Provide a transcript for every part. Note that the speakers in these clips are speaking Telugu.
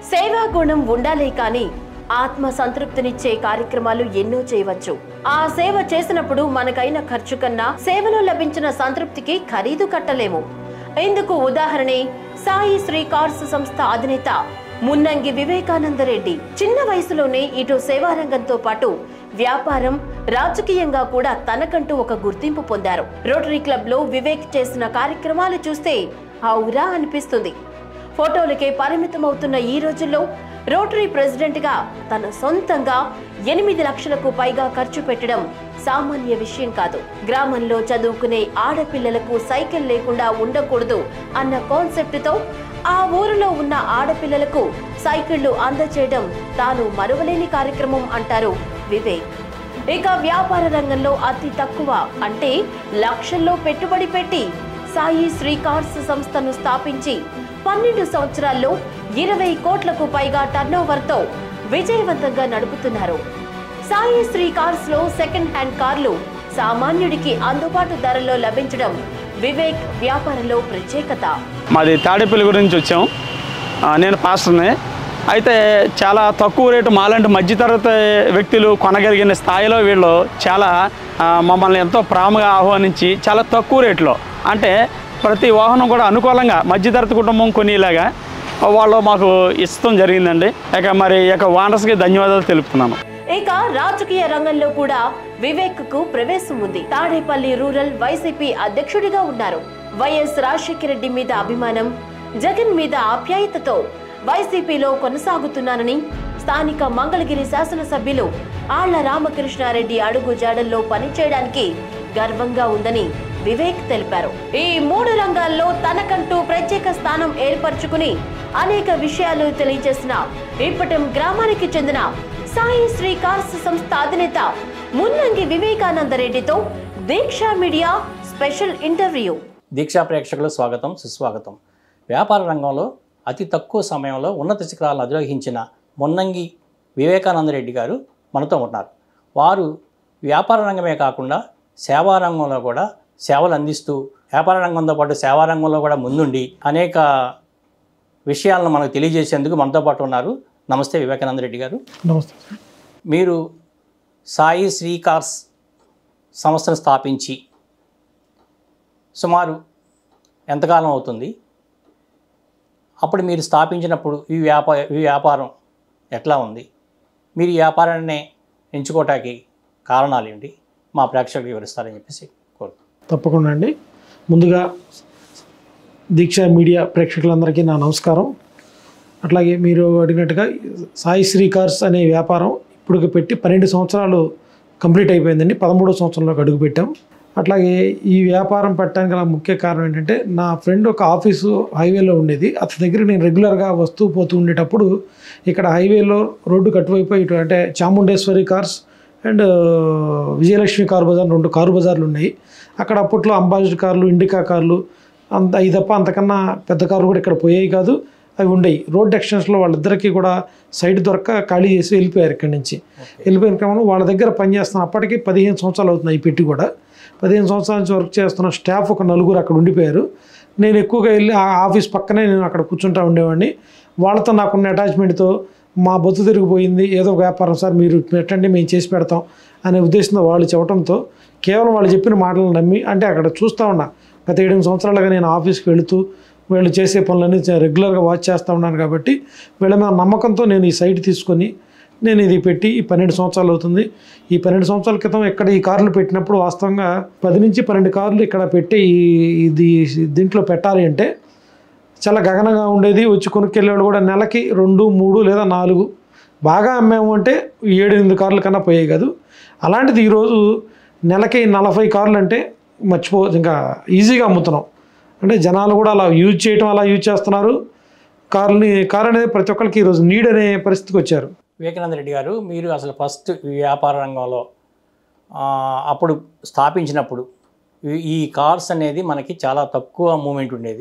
సేవా గుణం ఉండాలే కానీ ఆత్మ సంతృప్తినిచ్చే కార్యక్రమాలు ఎన్నో చేయవచ్చు ఆ సేవ చేసినప్పుడు మనకైన ఖర్చు కన్నా సేవలో లభించిన సంతృప్తికి ఖరీదు కట్టలేము ఇందుకు ఉదాహరణే సాయి శ్రీ కార్స్ సంస్థ అధినేత మున్నంగి వివేకానందరెడ్డి చిన్న వయసులోనే ఇటు సేవారంగంతో పాటు వ్యాపారం రాజకీయంగా కూడా తనకంటూ ఒక గుర్తింపు పొందారు రోటరీ క్లబ్ లో వివేక్ చేసిన కార్యక్రమాలు చూస్తే ఔరా అనిపిస్తుంది ఫోటోలకే పరిమితమవుతున్న ఈ రోజుల్లో రోటరీ ప్రెసిడెంట్ గా తన సొంతంగా ఎనిమిది లక్షలకు పైగా ఖర్చు పెట్టడం సామాన్య విషయం కాదు గ్రామంలో చదువుకునే ఆడపిల్లలకు సైకిల్ లేకుండా ఉండకూడదు అన్న కాన్సెప్ట్ తో ఆ ఊరిలో ఉన్న ఆడపిల్లలకు సైకిళ్లు అందచేయడం తాను మరువలేని కార్యక్రమం అంటారు వివేక్ ఇక వ్యాపార రంగంలో అతి తక్కువ అంటే లక్షల్లో పెట్టుబడి పెట్టి సాయి శ్రీ కార్స్ సంస్థను స్థాపించి పన్నెండు సంవత్సరాల్లో ఇరవై కోట్లకు పైగా టర్నోవర్తో విజయవంతంగా నడుపుతున్నారు సాయి శ్రీ కార్స్ లో సెకండ్ హ్యాండ్ కార్లు సామాన్యుడికి అందుబాటు ధరల్లో లభించడం వివేక్ వ్యాపారంలో ప్రత్యేకత మాది తాడేపల్లి గురించి వచ్చాం ఆ, నేను పాస్టర్ని అయితే చాలా తక్కువ రేటు మాలాంటి మధ్యతరగతి వ్యక్తులు కొనగలిగిన స్థాయిలో వీళ్ళు చాలా ఆ, మమ్మల్ని ఎంతో ప్రేమగా ఆహ్వానించి చాలా తక్కువ రేట్లో అంటే ప్రతి వాహనం కూడా అనుకూలంగా మధ్యతరగతి కుటుంబం కొనేలాగా వాళ్ళు మాకు ఇష్టం జరిగిందండి ఇక మరి ఈ యొక్క వానర్స్కి ధన్యవాదాలు తెలుపుతున్నాను ఇక రాజకీయ రంగంలో కూడా వివేక్ కు ప్రవేశం ఉంది తాడేపల్లి రూరల్ వైసీపీ అధ్యక్షుడిగా ఉన్నారు వైఎస్ రాజశేఖర రెడ్డి మీద అభిమానం జగన్ మీద ఆప్యాయతతో వైసీపీలో కొనసాగుతున్నానని స్థానిక మంగళగిరి శాసనసభ్యులు ఆళ్ల రామకృష్ణారెడ్డి అడుగు జాడల్లో పనిచేయడానికి గర్వంగా ఉందని వివేక్ తెలిపారు ఈ మూడు రంగాల్లో తనకంటూ ప్రత్యేక స్థానం ఏర్పరచుకుని అనేక విషయాలు తెలియజేసిన ఇప్పటం గ్రామానికి చెందిన సాయి శ్రీ కార్స్ సంస్థ అధినేత మున్నంగి వివేకానందరెడ్డితో Deeksha media special interview Deeksha ప్రేక్షకులు స్వాగతం సుస్వాగతం వ్యాపార రంగంలో అతి తక్కువ సమయంలో ఉన్నత శిఖరాలను అధిరోహించిన మొన్నంగి వివేకానంద రెడ్డి గారు మనతో ఉన్నారు వారు వ్యాపార రంగమే కాకుండా సేవా రంగంలో కూడా సేవలు అందిస్తూ వ్యాపార రంగంతో పాటు సేవా రంగంలో కూడా ముందుండి అనేక విషయాలను మనకు తెలియజేసేందుకు మనతో పాటు ఉన్నారు నమస్తే వివేకానంద రెడ్డి గారు నమస్తే సార్ మీరు సాయి శ్రీ కార్స్ సంస్థను స్థాపించి సుమారు ఎంతకాలం అవుతుంది అప్పుడు మీరు స్థాపించినప్పుడు ఈ వ్యాపార ఈ వ్యాపారం ఎట్లా ఉంది మీరు ఈ వ్యాపారాన్ని ఎంచుకోవటానికి కారణాలు ఏంటి మా ప్రేక్షకులకు వివరిస్తారని చెప్పేసి కోరుతున్నాను తప్పకుండా అండి ముందుగా దీక్ష మీడియా ప్రేక్షకులందరికీ నా నమస్కారం అట్లాగే మీరు అడిగినట్టుగా సాయి శ్రీ కార్స్ అనే వ్యాపారం ఇప్పుడు పెట్టి పన్నెండు సంవత్సరాలు కంప్లీట్ అయిపోయిందండి పదమూడో సంవత్సరంలోకి అడుగు పెట్టాం అట్లాగే ఈ వ్యాపారం పెట్టడానికి గల ముఖ్య కారణం ఏంటంటే నా ఫ్రెండ్ ఒక ఆఫీసు హైవేలో ఉండేది అతని దగ్గర నేను రెగ్యులర్గా వస్తూ పోతూ ఉండేటప్పుడు ఇక్కడ హైవేలో రోడ్డు కట్టువైపు ఇటు అంటే Chamundeswari cars and Vijayalakshmi car bazaar రెండు కారు బజార్లు ఉన్నాయి అక్కడ అప్పట్లో అంబాసిడర్ కార్లు ఇండికా కార్లు అంత అవి తప్ప అంతకన్నా పెద్ద కార్లు కూడా ఇక్కడ పోయేవి కాదు అవి ఉండేవి రోడ్ ఎక్స్టెన్షన్లో వాళ్ళిద్దరికీ కూడా సైట్ దొరక్క ఖాళీ చేసి వెళ్ళిపోయారు ఇక్కడి నుంచి వెళ్ళిపోయిన క్రమంలో వాళ్ళ దగ్గర పనిచేస్తున్న అప్పటికి పదిహేను సంవత్సరాలు అవుతుంది ఈ పెట్టి కూడా పదిహేను సంవత్సరాల నుంచి వర్క్ చేస్తున్న స్టాఫ్ ఒక నలుగురు అక్కడ ఉండిపోయారు నేను ఎక్కువగా వెళ్ళి ఆ ఆఫీస్ పక్కనే నేను అక్కడ కూర్చుంటా ఉండేవాడిని వాళ్ళతో నాకున్న అటాచ్మెంట్తో మా బొత్తు తిరిగిపోయింది ఏదో ఒక వ్యాపారం సార్ మీరు పెట్టండి మేము చేసి పెడతాం అనే ఉద్దేశంతో వాళ్ళు చెప్పడంతో కేవలం వాళ్ళు చెప్పిన మాటలను నమ్మి అంటే అక్కడ చూస్తూ ఉన్నా గత ఏడు సంవత్సరాలుగా నేను ఆఫీస్కి వెళుతూ వీళ్ళు చేసే పనులన్నీ చే- రెగ్యులర్గా వాచ్ చేస్తూ ఉన్నాను కాబట్టి వీళ్ళ మీద నమ్మకంతో నేను ఈ సైట్ తీసుకొని నేను ఇది పెట్టి ఈ పన్నెండు సంవత్సరాలు అవుతుంది ఈ పన్నెండు సంవత్సరాల క్రితం ఇక్కడ ఈ కార్లు పెట్టినప్పుడు వాస్తవంగా పది నుంచి పన్నెండు కార్లు ఇక్కడ పెట్టి ఈ- ఇది దీంట్లో పెట్టాలి అంటే చాలా గగనంగా ఉండేది వచ్చి కొనుక్కెళ్ళేవాళ్ళు కూడా నెలకి రెండు మూడు లేదా నాలుగు బాగా అమ్మాము అంటే ఏడు ఎనిమిది కార్ల కన్నా పోయాయి కాదు అలాంటిది ఈరోజు నెలకి నలభై కార్లు అంటే మర్చిపో ఇంకా ఈజీగా అమ్ముతున్నాం అంటే జనాలు కూడా అలా యూజ్ చేయటం అలా యూజ్ చేస్తున్నారు కార్ని కార్ అనేది ప్రతి ఒక్కరికి ఈరోజు నీడ్ అనే పరిస్థితికి వచ్చారు వివేకానంద రెడ్డి గారు మీరు అసలు ఫస్ట్ ఈ వ్యాపార రంగంలో ఆ, అప్పుడు స్థాపించినప్పుడు ఈ- ఈ కార్స్ అనేది మనకి చాలా తక్కువ మూమెంట్ ఉండేది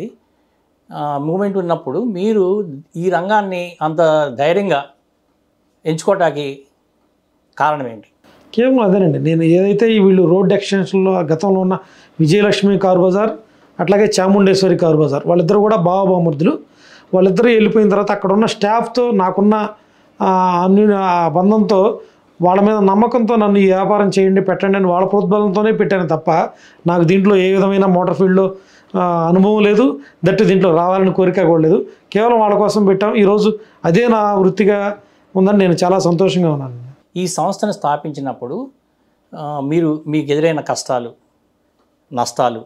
మూమెంట్ ఉన్నప్పుడు మీరు ఈ రంగాన్ని అంత ధైర్యంగా ఎంచుకోవటానికి కారణం ఏంటి కేవలం అదేనండి నేను ఏదైతే ఈ వీళ్ళు రోడ్ ఎక్స్టెన్షన్లో గతంలో ఉన్న విజయలక్ష్మి కారు బజార్ అట్లాగే చాముండేశ్వరి కారు బజార్ వాళ్ళిద్దరు కూడా బావబామూర్తులు వాళ్ళిద్దరూ వెళ్ళిపోయిన తర్వాత అక్కడ ఉన్న స్టాఫ్తో నాకున్న ఆ, అన్ని ఆ బంధంతో వాళ్ళ మీద నమ్మకంతో నన్ను ఈ వ్యాపారం చేయండి పెట్టండి అని వాళ్ళ ప్రోద్బలంతోనే పెట్టాను తప్ప నాకు దీంట్లో ఏ విధమైన మోటార్ ఫీల్డ్లో ఆ, అనుభవం లేదు దట్టు దీంట్లో రావాలని కోరిక కూడా లేదు కేవలం వాళ్ళ కోసం పెట్టాం ఈరోజు అదే నా వృత్తిగా ఉందని నేను చాలా సంతోషంగా ఉన్నాను ఈ సంస్థను స్థాపించినప్పుడు ఆ, మీరు మీకు ఎదురైన కష్టాలు నష్టాలు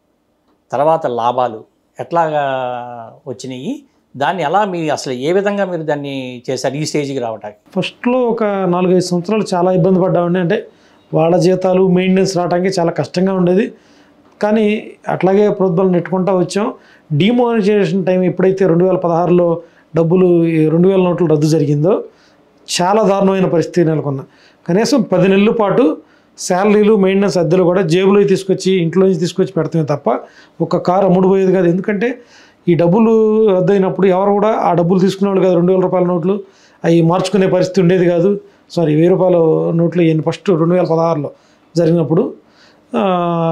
తర్వాత లాభాలు ఎట్లాగా వచ్చినాయి దాన్ని ఎలా మీరు అసలు ఏ విధంగా మీరు దాన్ని చేశారు ఈ స్టేజ్కి రావడానికి ఫస్ట్లో ఒక నాలుగైదు సంవత్సరాలు చాలా ఇబ్బంది పడ్డామండి అంటే వాళ్ళ జీతాలు మెయింటెనెన్స్ రావడానికి చాలా కష్టంగా ఉండేది కానీ అట్లాగే ప్రోద్బలం నెట్టుకుంటా వచ్చాం డిమానిటైజేషన్ టైం ఎప్పుడైతే రెండు వేల పదహారులో డబ్బులు ఈ రెండు వేల నోట్లు రద్దు జరిగిందో చాలా దారుణమైన పరిస్థితి నెలకొన్నా కనీసం పది నెలల పాటు శాలరీలు మెయింటెనెన్స్ అద్దెలు కూడా జేబులో తీసుకొచ్చి ఇంట్లో నుంచి తీసుకొచ్చి పెడతామే తప్ప ఒక కారు అమ్ముడుపోయేది కాదు ఎందుకంటే ఈ డబ్బులు రద్దయినప్పుడు ఎవరు కూడా ఆ డబ్బులు తీసుకునేవాళ్ళు కాదు రెండు వేల రూపాయల నోట్లు అవి మార్చుకునే పరిస్థితి ఉండేది కాదు సారీ వెయ్యి రూపాయల నోట్లు ఇవన్నీ ఫస్ట్ రెండు వేల పదహారులో జరిగినప్పుడు ఆ,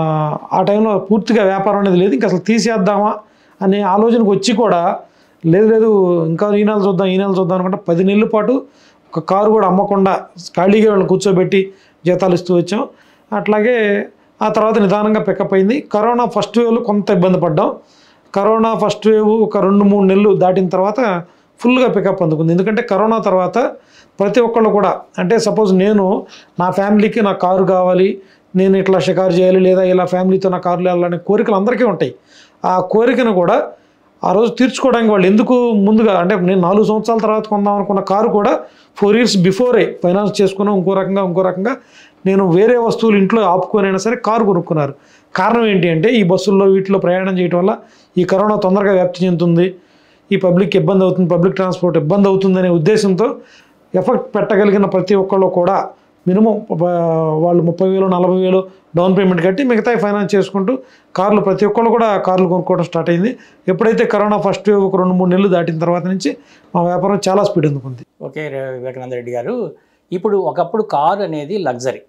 ఆ టైంలో పూర్తిగా వ్యాపారం అనేది లేదు ఇంకా అసలు తీసేద్దామా అనే ఆలోచనకు వచ్చి కూడా లేదు లేదు ఇంకా ఈ నెల చూద్దాం ఈ నెల చూద్దాం అనుకుంటే పది నెలల పాటు ఒక కారు కూడా అమ్మకుండా ఖాళీగా వాళ్ళని కూర్చోబెట్టి జీతాలు ఇస్తూ వచ్చాం అట్లాగే ఆ తర్వాత నిదానంగా పికప్ అయింది కరోనా ఫస్ట్ వేవ్లో కొంత ఇబ్బంది పడ్డాం కరోనా ఫస్ట్ వేవ్ ఒక రెండు మూడు నెలలు దాటిన తర్వాత ఫుల్గా పికప్ అందుకుంది ఎందుకంటే కరోనా తర్వాత ప్రతి ఒక్కళ్ళు కూడా అంటే సపోజ్ నేను నా ఫ్యామిలీకి నా కారు కావాలి నేను ఇట్లా షికారు చేయాలి లేదా ఇలా ఫ్యామిలీతో నా కారులో వెళ్ళాలనే కోరికలు అందరికీ ఉంటాయి ఆ కోరికను కూడా ఆ రోజు తీర్చుకోవడానికి వాళ్ళు ఎందుకు ముందుగా అంటే నేను నాలుగు సంవత్సరాల తర్వాత కొందాం అనుకున్న కారు కూడా ఫోర్ ఇయర్స్ బిఫోరే ఫైనాన్స్ చేసుకున్నాం ఇంకో రకంగా ఇంకో రకంగా నేను వేరే వస్తువులు ఇంట్లో ఆపుకొనైనా సరే కారు కొనుక్కున్నారు కారణం ఏంటి అంటే ఈ బస్సుల్లో వీటిలో ప్రయాణం చేయడం వల్ల ఈ కరోనా తొందరగా వ్యాప్తి చెందుతుంది ఈ పబ్లిక్ ఇబ్బంది అవుతుంది పబ్లిక్ ట్రాన్స్పోర్ట్ ఇబ్బంది అవుతుందనే ఉద్దేశంతో ఎఫెక్ట్ పెట్టగలిగిన ప్రతి ఒక్కళ్ళు కూడా మినిమం వాళ్ళు ముప్పై వేలు నలభై వేలు డౌన్ పేమెంట్ కట్టి మిగతా ఫైనాన్స్ చేసుకుంటూ కార్లు ప్రతి ఒక్కళ్ళు కూడా కార్లు కొనుక్కోవడం స్టార్ట్ అయింది ఎప్పుడైతే కరోనా ఫస్ట్ వేవ్ ఒక రెండు మూడు నెలలు దాటిన తర్వాత నుంచి మా వ్యాపారం చాలా స్పీడ్ అందుకుంది ఓకే రే- వివేకానంద రెడ్డి గారు ఇప్పుడు ఒకప్పుడు కారు అనేది లగ్జరీ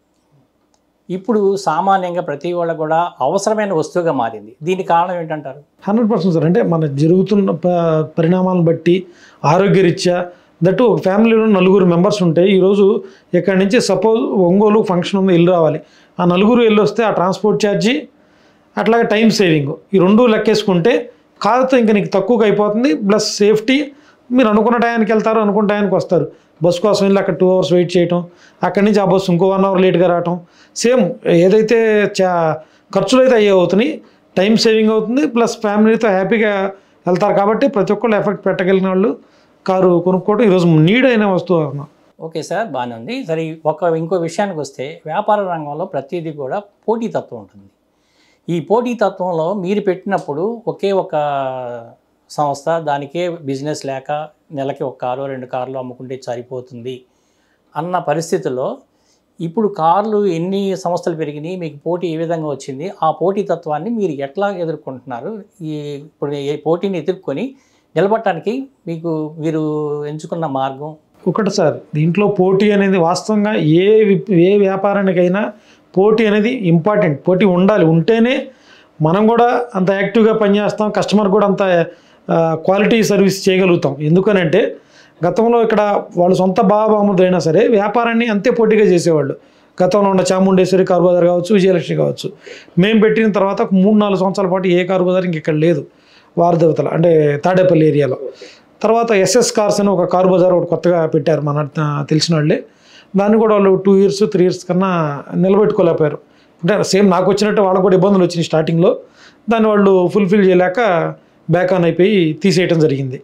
ఇప్పుడు సామాన్యంగా ప్రతి వాళ్ళకు కూడా అవసరమైన వస్తువుగా మారింది దీనికి కారణం ఏంటంటారు హండ్రెడ్ పర్సెంట్ సార్ అంటే మన జరుగుతున్న ప- పరిణామాలను బట్టి ఆరోగ్యరీత్యా దట్టు ఒక ఫ్యామిలీలో నలుగురు మెంబర్స్ ఉంటే ఈరోజు ఇక్కడి నుంచి సపోజ్ ఒంగోలు ఫంక్షన్ ఉంది ఇల్లు రావాలి ఆ నలుగురు వెళ్ళి వస్తే ఆ ట్రాన్స్పోర్ట్ ఛార్జీ అట్లాగే టైం సేవింగ్ ఈ రెండు లెక్కేసుకుంటే కారుతో ఇంకా నీకు తక్కువగా అయిపోతుంది ప్లస్ సేఫ్టీ మీరు అనుకున్న టయానికి వెళ్తారు అనుకున్న టయానికి వస్తారు బస్ కోసం వెళ్ళి అక్కడ టూ అవర్స్ వెయిట్ చేయటం అక్కడి నుంచి ఆ బస్సు ఇంకో వన్ అవర్ లేట్గా రావటం సేమ్ ఏదైతే చా ఖర్చులు అయితే అయ్యే అవుతున్నాయి టైం సేవింగ్ అవుతుంది ప్లస్ ఫ్యామిలీతో హ్యాపీగా వెళ్తారు కాబట్టి ప్రతి ఒక్కళ్ళు ఎఫెక్ట్ పెట్టగలిగిన వాళ్ళు కారు కొనుక్కోవడం ఈరోజు నీడ్ అయిన వస్తువు అన్నమాట. ఓకే సార్ బాగానే ఉంది సరే ఒక ఇంకో విషయానికి వస్తే వ్యాపార రంగంలో ప్రతిదీ కూడా పోటీతత్వం ఉంటుంది ఈ పోటీతత్వంలో మీరు పెట్టినప్పుడు ఒకే ఒక సంస్థ దానికే బిజినెస్ లేక నెలకి ఒక కారు రెండు కార్లు అమ్ముకుంటే సరిపోతుంది అన్న పరిస్థితుల్లో ఇప్పుడు కార్లు ఎన్ని సంస్థలు పెరిగినాయి మీకు పోటీ ఏ విధంగా వచ్చింది ఆ పోటీతత్వాన్ని మీరు ఎట్లా ఎదుర్కొంటున్నారు ఈ ఇప్పుడు ఈ పోటీని ఎదుర్కొని నిలబడటానికి మీకు మీరు ఎంచుకున్న మార్గం ఒకటి సార్ దీంట్లో పోటీ అనేది వాస్తవంగా ఏ వి- ఏ వ్యాపారానికైనా పోటీ అనేది ఇంపార్టెంట్ పోటీ ఉండాలి ఉంటేనే మనం కూడా అంత యాక్టివ్గా పనిచేస్తాం కస్టమర్ కూడా అంత క్వాలిటీ సర్వీస్ చేయగలుగుతాం ఎందుకనంటే గతంలో ఇక్కడ వాళ్ళు సొంత బాబాముద్రైనా సరే వ్యాపారాన్ని అంతే పోటీగా చేసేవాళ్ళు గతంలో ఉన్న చాముండేశ్వరి కారు బజార్ కావచ్చు విజయలక్ష్మి కావచ్చు మేము పెట్టిన తర్వాత ఒక మూడు నాలుగు సంవత్సరాల పాటు ఏ కారు బజార్ ఇంక ఇక్కడ లేదు వారదేవతల అంటే తాడేపల్లి ఏరియాలో తర్వాత ఎస్ఎస్ కార్స్ అని ఒక కారు బజార్ ఒకటి కొత్తగా పెట్టారు మన ఆ, తెలిసిన వాళ్ళే దాన్ని కూడా వాళ్ళు టూ ఇయర్స్ త్రీ ఇయర్స్ కన్నా నిలబెట్టుకోలేకపోయారు అంటే సేమ్ నాకు వచ్చినట్టు వాళ్ళకు కూడా ఇబ్బందులు వచ్చినాయి స్టార్టింగ్లో దాన్ని వాళ్ళు ఫుల్ఫిల్ చేయలేక బ్యాక్ ఆన్ అయిపోయి తీసేయటం జరిగింది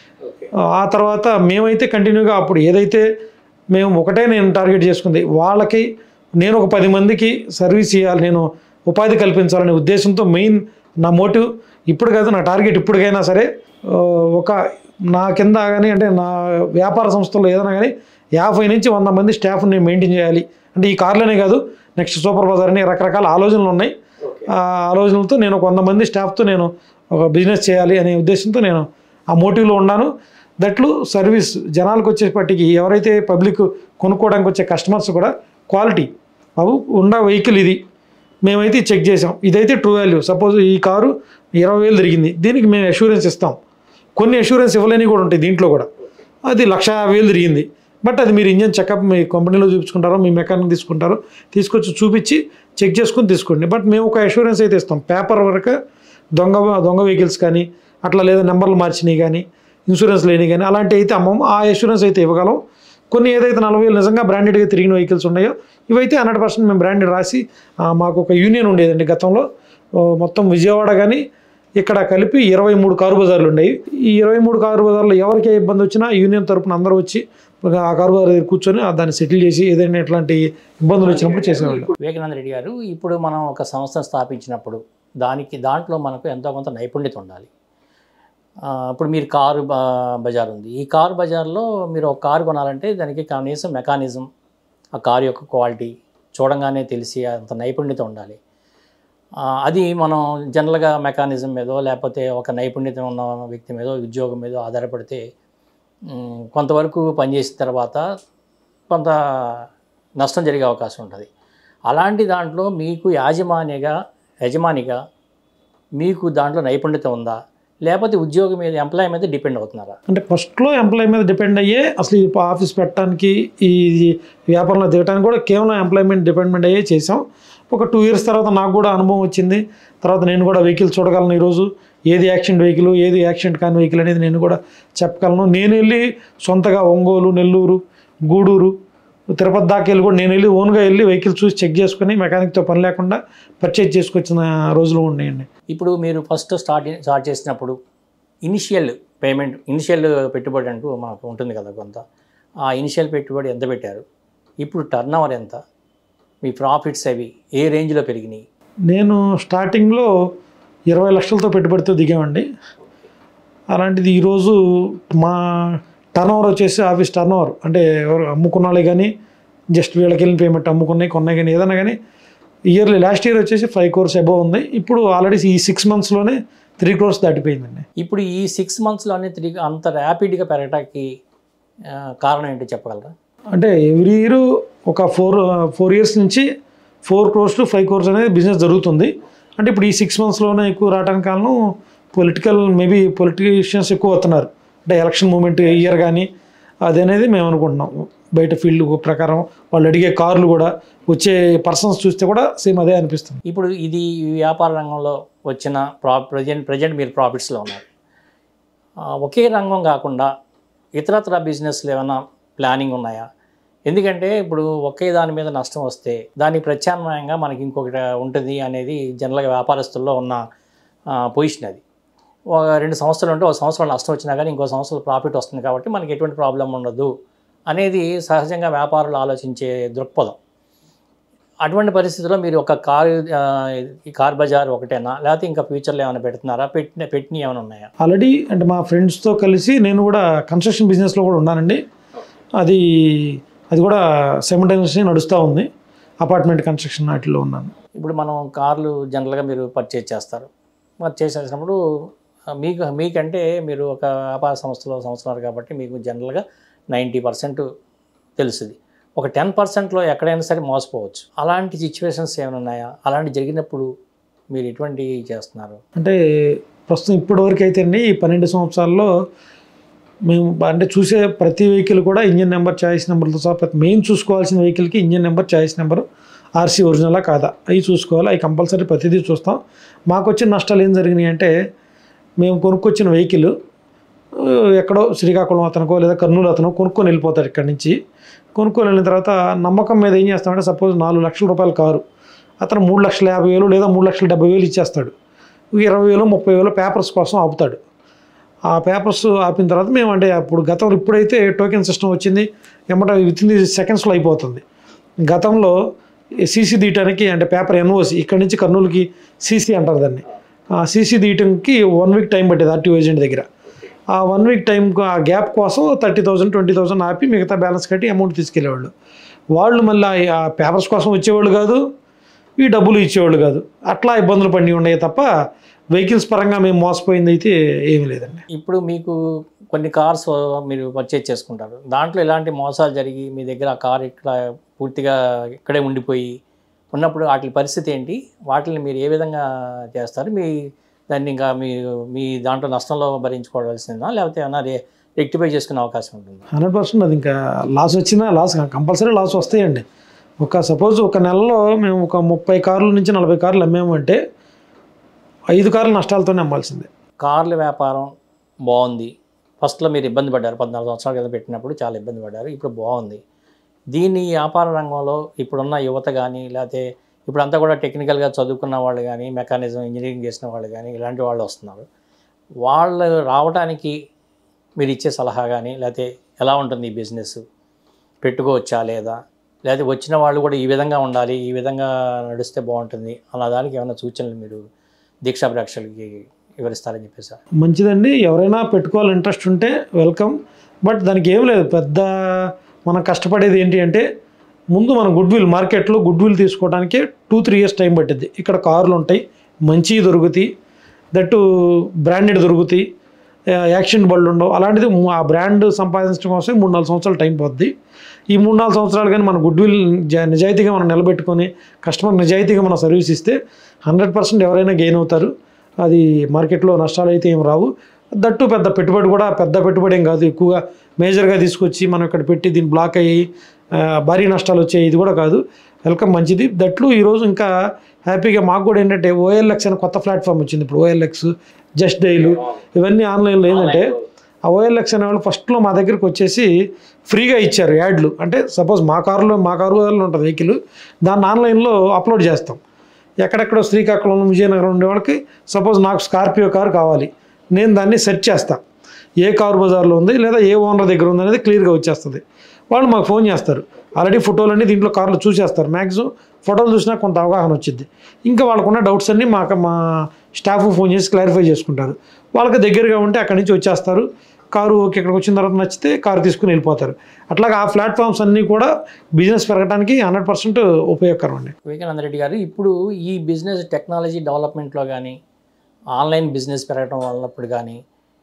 ఆ తర్వాత మేమైతే కంటిన్యూగా అప్పుడు ఏదైతే మేము ఒకటే నేను టార్గెట్ చేసుకుంది వాళ్ళకి నేను ఒక పది మందికి సర్వీస్ చేయాలి నేను ఉపాధి కల్పించాలనే ఉద్దేశంతో మెయిన్ నా మోటివ్ ఇప్పుడు కాదు నా టార్గెట్ ఇప్పటికైనా సరే ఆ, ఒక నా కింద కానీ అంటే నా వ్యాపార సంస్థలో ఏదైనా కానీ యాభై నుంచి వంద మంది స్టాఫ్ని నేను మెయింటైన్ చేయాలి అంటే ఈ కార్లోనే కాదు నెక్స్ట్ సూపర్ బజార్ అని రకరకాల ఆలోచనలు ఉన్నాయి ఆ ఆలోచనలతో నేను ఒక వంద మంది స్టాఫ్తో నేను ఒక బిజినెస్ చేయాలి అనే ఉద్దేశంతో నేను ఆ మోటివ్లో ఉన్నాను దట్లు సర్వీస్ జనాలకు వచ్చేపటికి ఎవరైతే పబ్లిక్ కొనుక్కోవడానికి వచ్చే కస్టమర్స్ కూడా క్వాలిటీ బాబు ఉన్న వెహికల్ ఇది మేమైతే చెక్ చేసాం ఇదైతే ట్రూ వాల్యూ సపోజ్ ఈ కారు ఇరవై వేలు తిరిగింది దీనికి మేము అష్యూరెన్స్ ఇస్తాం కొన్ని అష్యూరెన్స్ ఇవ్వలేని కూడా ఉంటాయి దీంట్లో కూడా అది లక్ష యాభై వేలు తిరిగింది బట్ అది మీరు ఇంజన్ చెకప్ మీ కంపెనీలో చూపించుకుంటారో మీ మెకానిక్ తీసుకుంటారో తీసుకొచ్చి చూపించి చెక్ చేసుకుని తీసుకోండి బట్ మేము ఒక అష్యూరెన్స్ అయితే ఇస్తాం పేపర్ వరకు దొంగ దొంగ వెహికల్స్ కానీ అట్లా లేదా నెంబర్లు మార్చినవి కానీ ఇన్సూరెన్స్ లేని కానీ అలాంటివి అయితే అమ్మము ఆ అష్యూరెన్స్ అయితే ఇవ్వగలం కొన్ని ఏదైతే నలభై వేలు నిజంగా బ్రాండెడ్గా తిరిగిన వెహికల్స్ ఉన్నాయో ఇవైతే హండ్రెడ్ పర్సెంట్ మేము బ్రాండెడ్ రాసి ఆ, మాకు ఒక యూనియన్ ఉండేదండి గతంలో ఓ, మొత్తం విజయవాడ కానీ ఇక్కడ కలిపి ఇరవై మూడు కారు బజార్లు ఉండేవి ఈ ఇరవై మూడు కారు బజార్లో ఎవరికి ఏ ఇబ్బంది వచ్చినా యూనియన్ తరపున అందరూ వచ్చి ఒక ఆ కారు బజార్ దగ్గర కూర్చొని ఆ దాన్ని సెటిల్ చేసి ఏదైనా ఇట్లాంటి ఇబ్బందులు వచ్చినప్పుడు చేసేవాళ్ళు వివేకానంద రెడ్డి గారు ఇప్పుడు మనం ఒక సంస్థ స్థాపించినప్పుడు దానికి దాంట్లో మనకు ఎంతో కొంత నైపుణ్యత ఉండాలి ఆ, ఇప్పుడు మీరు కారు బ- బజార్ ఉంది ఈ కారు బజార్లో మీరు ఒక కారు కొనాలంటే దానికి కనీసం మెకానిజం ఆ కారు యొక్క క్వాలిటీ చూడంగానే తెలిసి అంత నైపుణ్యత ఉండాలి ఆ, అది మనం జనరల్గా మెకానిజం మీదో లేకపోతే ఒక నైపుణ్యత ఉన్న వ్యక్తి మీదో ఉద్యోగం మీదో ఆధారపడితే ఉమ్, కొంతవరకు పనిచేసిన తర్వాత కొంత నష్టం జరిగే అవకాశం ఉంటుంది అలాంటి దాంట్లో మీకు యాజమానిగా యజమానిగా మీకు దాంట్లో నైపుణ్యత ఉందా లేకపోతే ఉద్యోగం మీద ఎంప్లాయ్ మీద డిపెండ్ అవుతున్నారా అంటే ఫస్ట్లో ఎంప్లాయ్ మీద డిపెండ్ అయ్యే అసలు ఈ ఆఫీస్ పెట్టడానికి ఈ వ్యాపారంలో దిగడానికి కూడా కేవలం ఎంప్లాయ్మెంట్ డిపెండ్మెంట్ అయ్యే చేసాం ఒక టూ ఇయర్స్ తర్వాత నాకు కూడా అనుభవం వచ్చింది తర్వాత నేను కూడా వెహికల్ చూడగలను ఈరోజు ఏది యాక్సిడెంట్ వెహికల్ ఏది యాక్సిడెంట్ కాని వెహికల్ అనేది నేను కూడా చెప్పగలను నేను వెళ్ళి సొంతగా ఒంగోలు నెల్లూరు గూడూరు తిరుపతి దాకా వెళ్ళి కూడా నేను వెళ్ళి ఓన్గా వెళ్ళి వెహికల్ చూసి చెక్ చేసుకుని మెకానిక్తో పని లేకుండా పర్చేజ్ చేసుకొచ్చిన రోజులు ఉన్నాయండి ఇప్పుడు మీరు ఫస్ట్ స్టార్ట్ స్టార్ట్ చేసినప్పుడు ఇనిషియల్ పేమెంట్ ఇనిషియల్ పెట్టుబడి అంటూ మనకు ఉంటుంది కదా కొంత ఆ ఇనిషియల్ పెట్టుబడి ఎంత పెట్టారు ఇప్పుడు టర్న్ ఓవర్ ఎంత మీ ప్రాఫిట్స్ అవి ఏ రేంజ్లో పెరిగినాయి నేను స్టార్టింగ్లో ఇరవై లక్షలతో పెట్టుబడితో దిగామండి అలాంటిది ఈరోజు మా టర్న్ ఓవర్ వచ్చేసి ఆఫీస్ టర్న్ ఓవర్ అంటే ఎవరు అమ్ముకున్న వాళ్ళే కానీ జస్ట్ వీళ్ళకి వెళ్ళిన పేమెంట్ అమ్ముకున్నాయి కొన్నాయి కానీ ఏదైనా కానీ ఇయర్లీ లాస్ట్ ఇయర్ వచ్చేసి ఫైవ్ క్రోర్స్ అబోవ్ ఉంది ఇప్పుడు ఆల్రెడీ ఈ సిక్స్ మంత్స్లోనే త్రీ క్రోర్స్ దాటిపోయిందండి ఇప్పుడు ఈ సిక్స్ మంత్స్లోనే తిరిగి అంత ర్యాపిడ్గా పెరగటానికి ఆ, కారణం ఏంటో చెప్పగలరా అంటే ఎవ్రీ ఇయర్ ఒక ఫోర్ ఫోర్ ఇయర్స్ నుంచి four crores to five crores అనేది బిజినెస్ జరుగుతుంది అంటే ఇప్పుడు ఈ సిక్స్ మంత్స్లోనే ఎక్కువ రావడానికి కారణం పొలిటికల్ మేబీ పొలిటీషియన్స్ ఎక్కువ వస్తున్నారు అంటే ఎలక్షన్ మూమెంట్ ఇయర్ కానీ అది అనేది మేము అనుకుంటున్నాం బయట ఫీల్డ్ ప్రకారం వాళ్ళు అడిగే కార్లు కూడా వచ్చే పర్సన్స్ చూస్తే కూడా సేమ్ అదే అనిపిస్తుంది ఇప్పుడు ఇది ఈ వ్యాపార రంగంలో వచ్చిన ప్రా ప్రజెంట్ ప్రజెంట్ మీరు ప్రాఫిట్స్లో ఉన్నారు ఆ, ఒకే రంగం కాకుండా ఇతరత్ర బిజినెస్లు ఏమైనా ప్లానింగ్ ఉన్నాయా ఎందుకంటే ఇప్పుడు ఒకే దాని మీద నష్టం వస్తే దానికి ప్రత్యామ్నాయంగా మనకి ఇంకొకటి ఉంటుంది అనేది జనరల్గా వ్యాపారస్తుల్లో ఉన్న పొజిషన్ అది ఒక రెండు సంవత్సరాలు ఉంటే ఒక సంవత్సరం నష్టం వచ్చినా కానీ ఇంకో సంవత్సరం ప్రాఫిట్ వస్తుంది కాబట్టి మనకి ఎటువంటి ప్రాబ్లం ఉండదు అనేది సహజంగా వ్యాపారులు ఆలోచించే దృక్పథం అటువంటి పరిస్థితుల్లో మీరు ఒక కారు ఆ, ఈ కార్ బజార్ ఒకటేనా లేకపోతే ఇంకా ఫ్యూచర్లో ఏమైనా పెడుతున్నారా పెట్టిన పెట్టినవి ఏమైనా ఉన్నాయా ఆల్రెడీ అంటే మా ఫ్రెండ్స్తో కలిసి నేను కూడా కన్స్ట్రక్షన్ బిజినెస్లో కూడా ఉన్నానండి అది అది కూడా సెమిటైనస్లీ నడుస్తూ ఉంది అపార్ట్మెంట్ కన్స్ట్రక్షన్ వాటిలో ఉన్నాను ఇప్పుడు మనం కార్లు జనరల్గా మీరు పర్చేజ్ చేస్తారు పర్చేజ్ చేసినప్పుడు ఆ, మీకు మీకంటే మీరు ఒక వ్యాపార సంస్థలో సంవత్సరాలు కాబట్టి మీకు జనరల్గా నైంటీ పర్సెంట్ తెలుస్తుంది ఒక టెన్ పర్సెంట్లో ఎక్కడైనా సరే మోసపోవచ్చు అలాంటి సిచ్యువేషన్స్ ఏమైనా ఉన్నాయా అలాంటి జరిగినప్పుడు మీరు ఎటువంటి చేస్తున్నారు అంటే ప్రస్తుతం ఇప్పటి వరకు అయితే అండి ఈ పన్నెండు సంవత్సరాల్లో మేము అంటే చూసే ప్రతి వెహికల్ కూడా ఇంజిన్ నెంబర్ చాయిస్ నెంబర్తో సహా ప్రతి మెయిన్ చూసుకోవాల్సిన వెహికల్కి engine number chassis number RC ఒరిజినలా కాదా అవి చూసుకోవాలి అవి కంపల్సరీ ప్రతిదీ చూస్తాం మాకు వచ్చిన నష్టాలు ఏం జరిగినాయి అంటే మేము కొనుక్కొచ్చిన వెహికల్ ఎక్కడో శ్రీకాకుళం అతనుకో లేదా కర్నూలు అతను కొనుక్కొని వెళ్ళిపోతాడు ఇక్కడి నుంచి కొనుక్కొని వెళ్ళిన తర్వాత నమ్మకం మీద ఏం చేస్తామంటే సపోజ్ నాలుగు లక్షల రూపాయల కారు అతను మూడు లక్షల యాభై వేలు లేదా మూడు లక్షల డెబ్బై వేలు ఇచ్చేస్తాడు ఇరవై వేలు ముప్పై వేలు పేపర్స్ కోసం ఆపుతాడు ఆ పేపర్స్ ఆపిన తర్వాత మేము అంటే అప్పుడు గతంలో ఇప్పుడైతే టోకెన్ సిస్టమ్ వచ్చింది ఎమ్మట విత్ ఇన్ ది సెకండ్స్లో అయిపోతుంది గతంలో సీసీ తీయటానికి అంటే పేపర్ ఎన్ఓసి ఇక్కడి నుంచి కర్నూలుకి సీసీ అంటారు దాన్ని ఆ సీసీ తీయటానికి వన్ వీక్ టైం పట్టేది ఆర్టీఓ ఏజెంట్ దగ్గర ఆ వన్ వీక్ టైం ఆ గ్యాప్ కోసం థర్టీ థౌసండ్ ట్వంటీ థౌసండ్ ఆపి మిగతా బ్యాలెన్స్ కట్టి అమౌంట్ తీసుకెళ్ళేవాళ్ళు వాళ్ళు మళ్ళీ ఆ పేపర్స్ కోసం వచ్చేవాళ్ళు కాదు ఈ డబ్బులు ఇచ్చేవాళ్ళు కాదు అట్లా ఇబ్బందులు పడి ఉన్నాయి తప్ప వెహికల్స్ పరంగా మేము మోసపోయింది అయితే ఏమీ లేదండి ఇప్పుడు మీకు కొన్ని కార్స్ మీరు పర్చేజ్ చేసుకుంటారు దాంట్లో ఎలాంటి మోసాలు జరిగి మీ దగ్గర ఆ కార్ ఇక్కడ పూర్తిగా ఇక్కడే ఉండిపోయి ఉన్నప్పుడు వాటి పరిస్థితి ఏంటి వాటిని మీరు ఏ విధంగా చేస్తారు మీ దాన్ని ఇంకా మీ మీ దాంట్లో నష్టంలో భరించుకోవాల్సిందా లేకపోతే ఏమైనా రే రెక్టిఫై చేసుకునే అవకాశం ఉంటుందా హండ్రెడ్ పర్సెంట్ అది ఇంకా లాస్ వచ్చినా లాస్ కంపల్సరీ లాస్ వస్తాయండి ఒక సపోజ్ ఒక నెలలో మేము ఒక ముప్పై కార్ల నుంచి నలభై కార్లు అమ్మాము అంటే ఐదు కార్లు నష్టాలతోనే అమ్మాల్సిందే కార్ల వ్యాపారం బాగుంది ఫస్ట్లో మీరు ఇబ్బంది పడ్డారు పద్నాలుగు సంవత్సరాల క్రితం పెట్టినప్పుడు చాలా ఇబ్బంది పడ్డారు ఇప్పుడు బాగుంది దీన్ని వ్యాపార రంగంలో ఇప్పుడున్న యువత కానీ లేకపోతే ఇప్పుడు అంతా కూడా టెక్నికల్గా చదువుకున్న వాళ్ళు కానీ మెకానిజం ఇంజనీరింగ్ చేసిన వాళ్ళు కానీ ఇలాంటి వాళ్ళు వస్తున్నారు వాళ్ళు రావడానికి మీరు ఇచ్చే సలహా కానీ లేకపోతే ఎలా ఉంటుంది ఈ బిజినెస్ పెట్టుకోవచ్చా లేదా లేకపోతే వచ్చిన వాళ్ళు కూడా ఈ విధంగా ఉండాలి ఈ విధంగా నడిస్తే బాగుంటుంది అలా దానికి ఏమైనా సూచనలు మీరు దీక్షా ప్రేక్షకులకి వివరిస్తారని చెప్పేసి మంచిదండి ఎవరైనా పెట్టుకోవాలి ఇంట్రెస్ట్ ఉంటే వెల్కమ్ బట్ దానికి ఏం లేదు పెద్ద మనం కష్టపడేది ఏంటి అంటే ముందు మన గుడ్ విల్ మార్కెట్లో గుడ్ విల్ తీసుకోవడానికి టూ త్రీ ఇయర్స్ టైం పట్టింది ఇక్కడ కార్లు ఉంటాయి మంచివి దొరుకుతాయి దట్టు బ్రాండెడ్ దొరుకుతాయి ఆ, యాక్షన్ బళ్ళు ఉండవు అలాంటిది ము- ఆ బ్రాండ్ సంపాదించడం కోసం మూడు నాలుగు సంవత్సరాలు టైం పోద్ది ఈ మూడు నాలుగు సంవత్సరాలు కానీ మన గుడ్ విల్ జ- నిజాయితీగా మనం నిలబెట్టుకొని కస్టమర్ నిజాయితీగా మనం సర్వీస్ ఇస్తే హండ్రెడ్ పర్సెంట్ ఎవరైనా గెయిన్ అవుతారు అది మార్కెట్లో నష్టాలు అయితే ఏం రావు దట్టు పెద్ద పెట్టుబడి కూడా పెద్ద పెట్టుబడి ఏం కాదు ఎక్కువగా మేజర్గా తీసుకొచ్చి మనం ఇక్కడ పెట్టి దీన్ని బ్లాక్ అయ్యి ఆ, భారీ నష్టాలు వచ్చాయి ఇది కూడా కాదు వెల్కమ్ మంచిది దట్లు ఈరోజు ఇంకా హ్యాపీగా మాకు కూడా ఏంటంటే ఓఎల్ఎక్స్ అనే కొత్త ప్లాట్ఫామ్ వచ్చింది ఇప్పుడు ఓఎల్ఎక్స్ జస్ట్ డైలు ఇవన్నీ ఆన్లైన్లో ఏంటంటే ఆ ఓఎల్ఎక్స్ అనే వాళ్ళు ఫస్ట్లో మా దగ్గరికి వచ్చేసి ఫ్రీగా ఇచ్చారు యాడ్లు అంటే సపోజ్ మా కారులో మా కారు ఉంటుంది వెహికల్ దాన్ని ఆన్లైన్లో అప్లోడ్ చేస్తాం ఎక్కడెక్కడో శ్రీకాకుళం విజయనగరం ఉండే వాళ్ళకి సపోజ్ నాకు స్కార్పియో కారు కావాలి నేను దాన్ని సెర్చ్ చేస్తా ఏ కారు బజార్లో ఉంది లేదా ఏ ఓనర్ దగ్గర ఉంది అనేది క్లియర్గా వచ్చేస్తుంది వాళ్ళు మాకు ఫోన్ చేస్తారు ఆల్రెడీ ఫోటోలన్నీ దీంట్లో కార్లు చూసేస్తారు మ్యాక్సిమం ఫోటోలు చూసినా కొంత అవగాహన వచ్చింది ఇంకా వాళ్ళకున్న డౌట్స్ అన్నీ మాకు మా స్టాఫ్ ఫోన్ చేసి క్లారిఫై చేసుకుంటారు వాళ్ళకి దగ్గరగా ఉంటే అక్కడి నుంచి వచ్చేస్తారు కారు ఓకే ఇక్కడికి వచ్చిన తర్వాత నచ్చితే కారు తీసుకుని వెళ్ళిపోతారు అట్లాగా ఆ ప్లాట్ఫామ్స్ అన్నీ కూడా బిజినెస్ పెరగడానికి హండ్రెడ్ పర్సెంట్ ఉపయోగకరం అండి వివేకానంద రెడ్డి గారు ఇప్పుడు ఈ బిజినెస్ టెక్నాలజీ డెవలప్మెంట్లో కానీ ఆన్లైన్ బిజినెస్ పెరగడం వల్లప్పుడు కానీ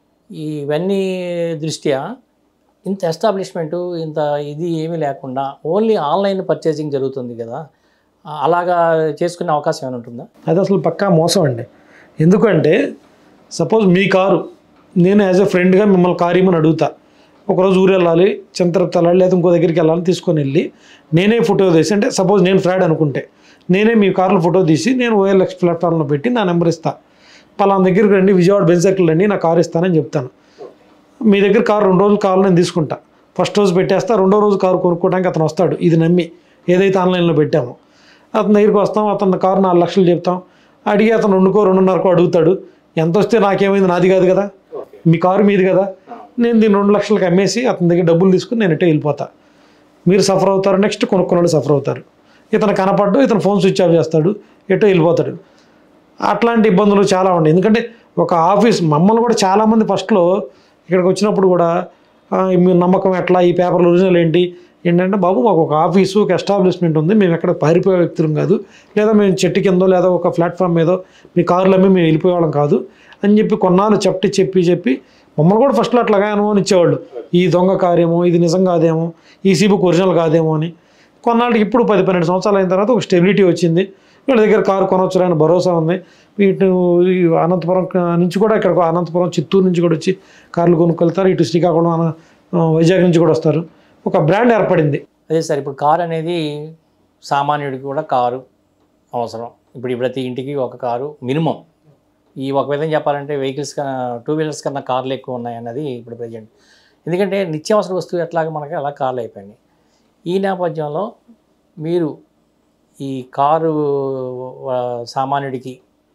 ఇవన్నీ దృష్ట్యా ఇంత ఎస్టాబ్లిష్మెంట్ ఇంత ఇది ఏమీ లేకుండా ఓన్లీ ఆన్లైన్ పర్చేసింగ్ జరుగుతుంది కదా ఆ, అలాగా చేసుకునే అవకాశం ఏమైనా ఉంటుందా అది అసలు పక్కా మోసం అండి ఎందుకంటే సపోజ్ మీ కారు నేను యాజ్ ఎ ఫ్రెండ్గా మిమ్మల్ని కారు ఇమ్మని అడుగుతా ఒకరోజు ఊరు వెళ్ళాలి చింతరపు వెళ్ళాలి లేదా ఇంకో దగ్గరికి వెళ్ళాలని తీసుకొని వెళ్ళి నేనే ఫోటో తీసి అంటే సపోజ్ నేను ఫ్రాడ్ అనుకుంటే నేనే మీ కార్లో ఫోటో తీసి నేను ఓఎల్ఎక్స్ ప్లాట్ఫామ్లో పెట్టి నా నెంబర్ ఇస్తా పలానా దగ్గరికి రండి విజయవాడ బెంజ్ సర్కిల్ రండి నా కారు ఇస్తానని చెప్తాను మీ దగ్గర కారు రెండు రోజులు కావాలి నేను తీసుకుంటా ఫస్ట్ రోజు పెట్టేస్తా రెండో రోజు కారు కొనుక్కోవడానికి అతను వస్తాడు ఇది నమ్మి ఏదైతే ఆన్లైన్లో పెట్టామో అతని దగ్గరికి వస్తాం అతని కారు నాలుగు లక్షలు చెప్తాం అడిగి అతను రెండుకో రెండున్నరకో అడుగుతాడు ఎంత వస్తే నాకేమైంది నాది కాదు కదా మీ కారు మీది కదా నేను దీన్ని రెండు లక్షలకి అమ్మేసి అతని దగ్గర డబ్బులు తీసుకుని నేను ఎటో వెళ్ళిపోతా మీరు సఫర్ అవుతారు నెక్స్ట్ కొనుక్కున్నాడు సఫర్ అవుతారు ఇతను కనపడ్డు ఇతను ఫోన్ స్విచ్ ఆఫ్ చేస్తాడు ఎటో వెళ్ళిపోతాడు అట్లాంటి ఇబ్బందులు చాలా ఉన్నాయి ఎందుకంటే ఒక ఆఫీస్ మమ్మల్ని కూడా చాలామంది ఫస్ట్లో ఇక్కడికి వచ్చినప్పుడు కూడా "ఆ, మీ నమ్మకం ఎట్లా ఈ పేపర్లు ఒరిజినల్ ఏంటి ఏంటంటే బాబు మాకు ఒక ఆఫీసు ఒక ఎస్టాబ్లిష్మెంట్ ఉంది మేము ఎక్కడ పారిపోయే వ్యక్తులం కాదు లేదా మేము చెట్టు కిందో లేదా ఒక ప్లాట్ఫామ్ మీదో మీ కార్లు అమ్మి మేము వెళ్ళిపోయేవాళ్ళం కాదు అని చెప్పి కొన్నాళ్ళు చెప్పి చెప్పి చెప్పి మమ్మల్ని కూడా ఫస్ట్లో అట్లాగా అనుభవం ఇచ్చేవాళ్ళు ఈ దొంగ కారేమో ఇది నిజం కాదేమో ఈ సీబుక్ ఒరిజినల్ కాదేమో అని కొన్నాళ్ళకి ఇప్పుడు పది పన్నెండు సంవత్సరాలు అయిన తర్వాత ఒక స్టెబిలిటీ వచ్చింది వీళ్ళ దగ్గర కారు కొనవచ్చు అని భరోసా ఉంది ఇటు ఈ అనంతపురం క- నుంచి కూడా ఇక్కడ అనంతపురం చిత్తూరు నుంచి కూడా వచ్చి కార్లు కొనుక్కెళ్తారు ఇటు శ్రీకాకుళం అన- వైజాగ్ నుంచి కూడా వస్తారు ఒక బ్రాండ్ ఏర్పడింది అదే సార్ ఇప్పుడు కారు అనేది సామాన్యుడికి కూడా కారు అవసరం ఇప్పుడు ప్రతి ఇంటికి ఒక కారు మినిమం ఈ ఒక విధంగా చెప్పాలంటే వెహికల్స్ కన్నా టూ వీలర్స్ కన్నా కార్లు ఎక్కువ ఉన్నాయి అన్నది ఇప్పుడు ప్రజెంట్ ఎందుకంటే నిత్యావసర వస్తువు ఎట్లాగా మనకి అలా కార్లు అయిపోయినాయి ఈ నేపథ్యంలో మీరు ఈ కారు ఆ, సామాన్యుడికి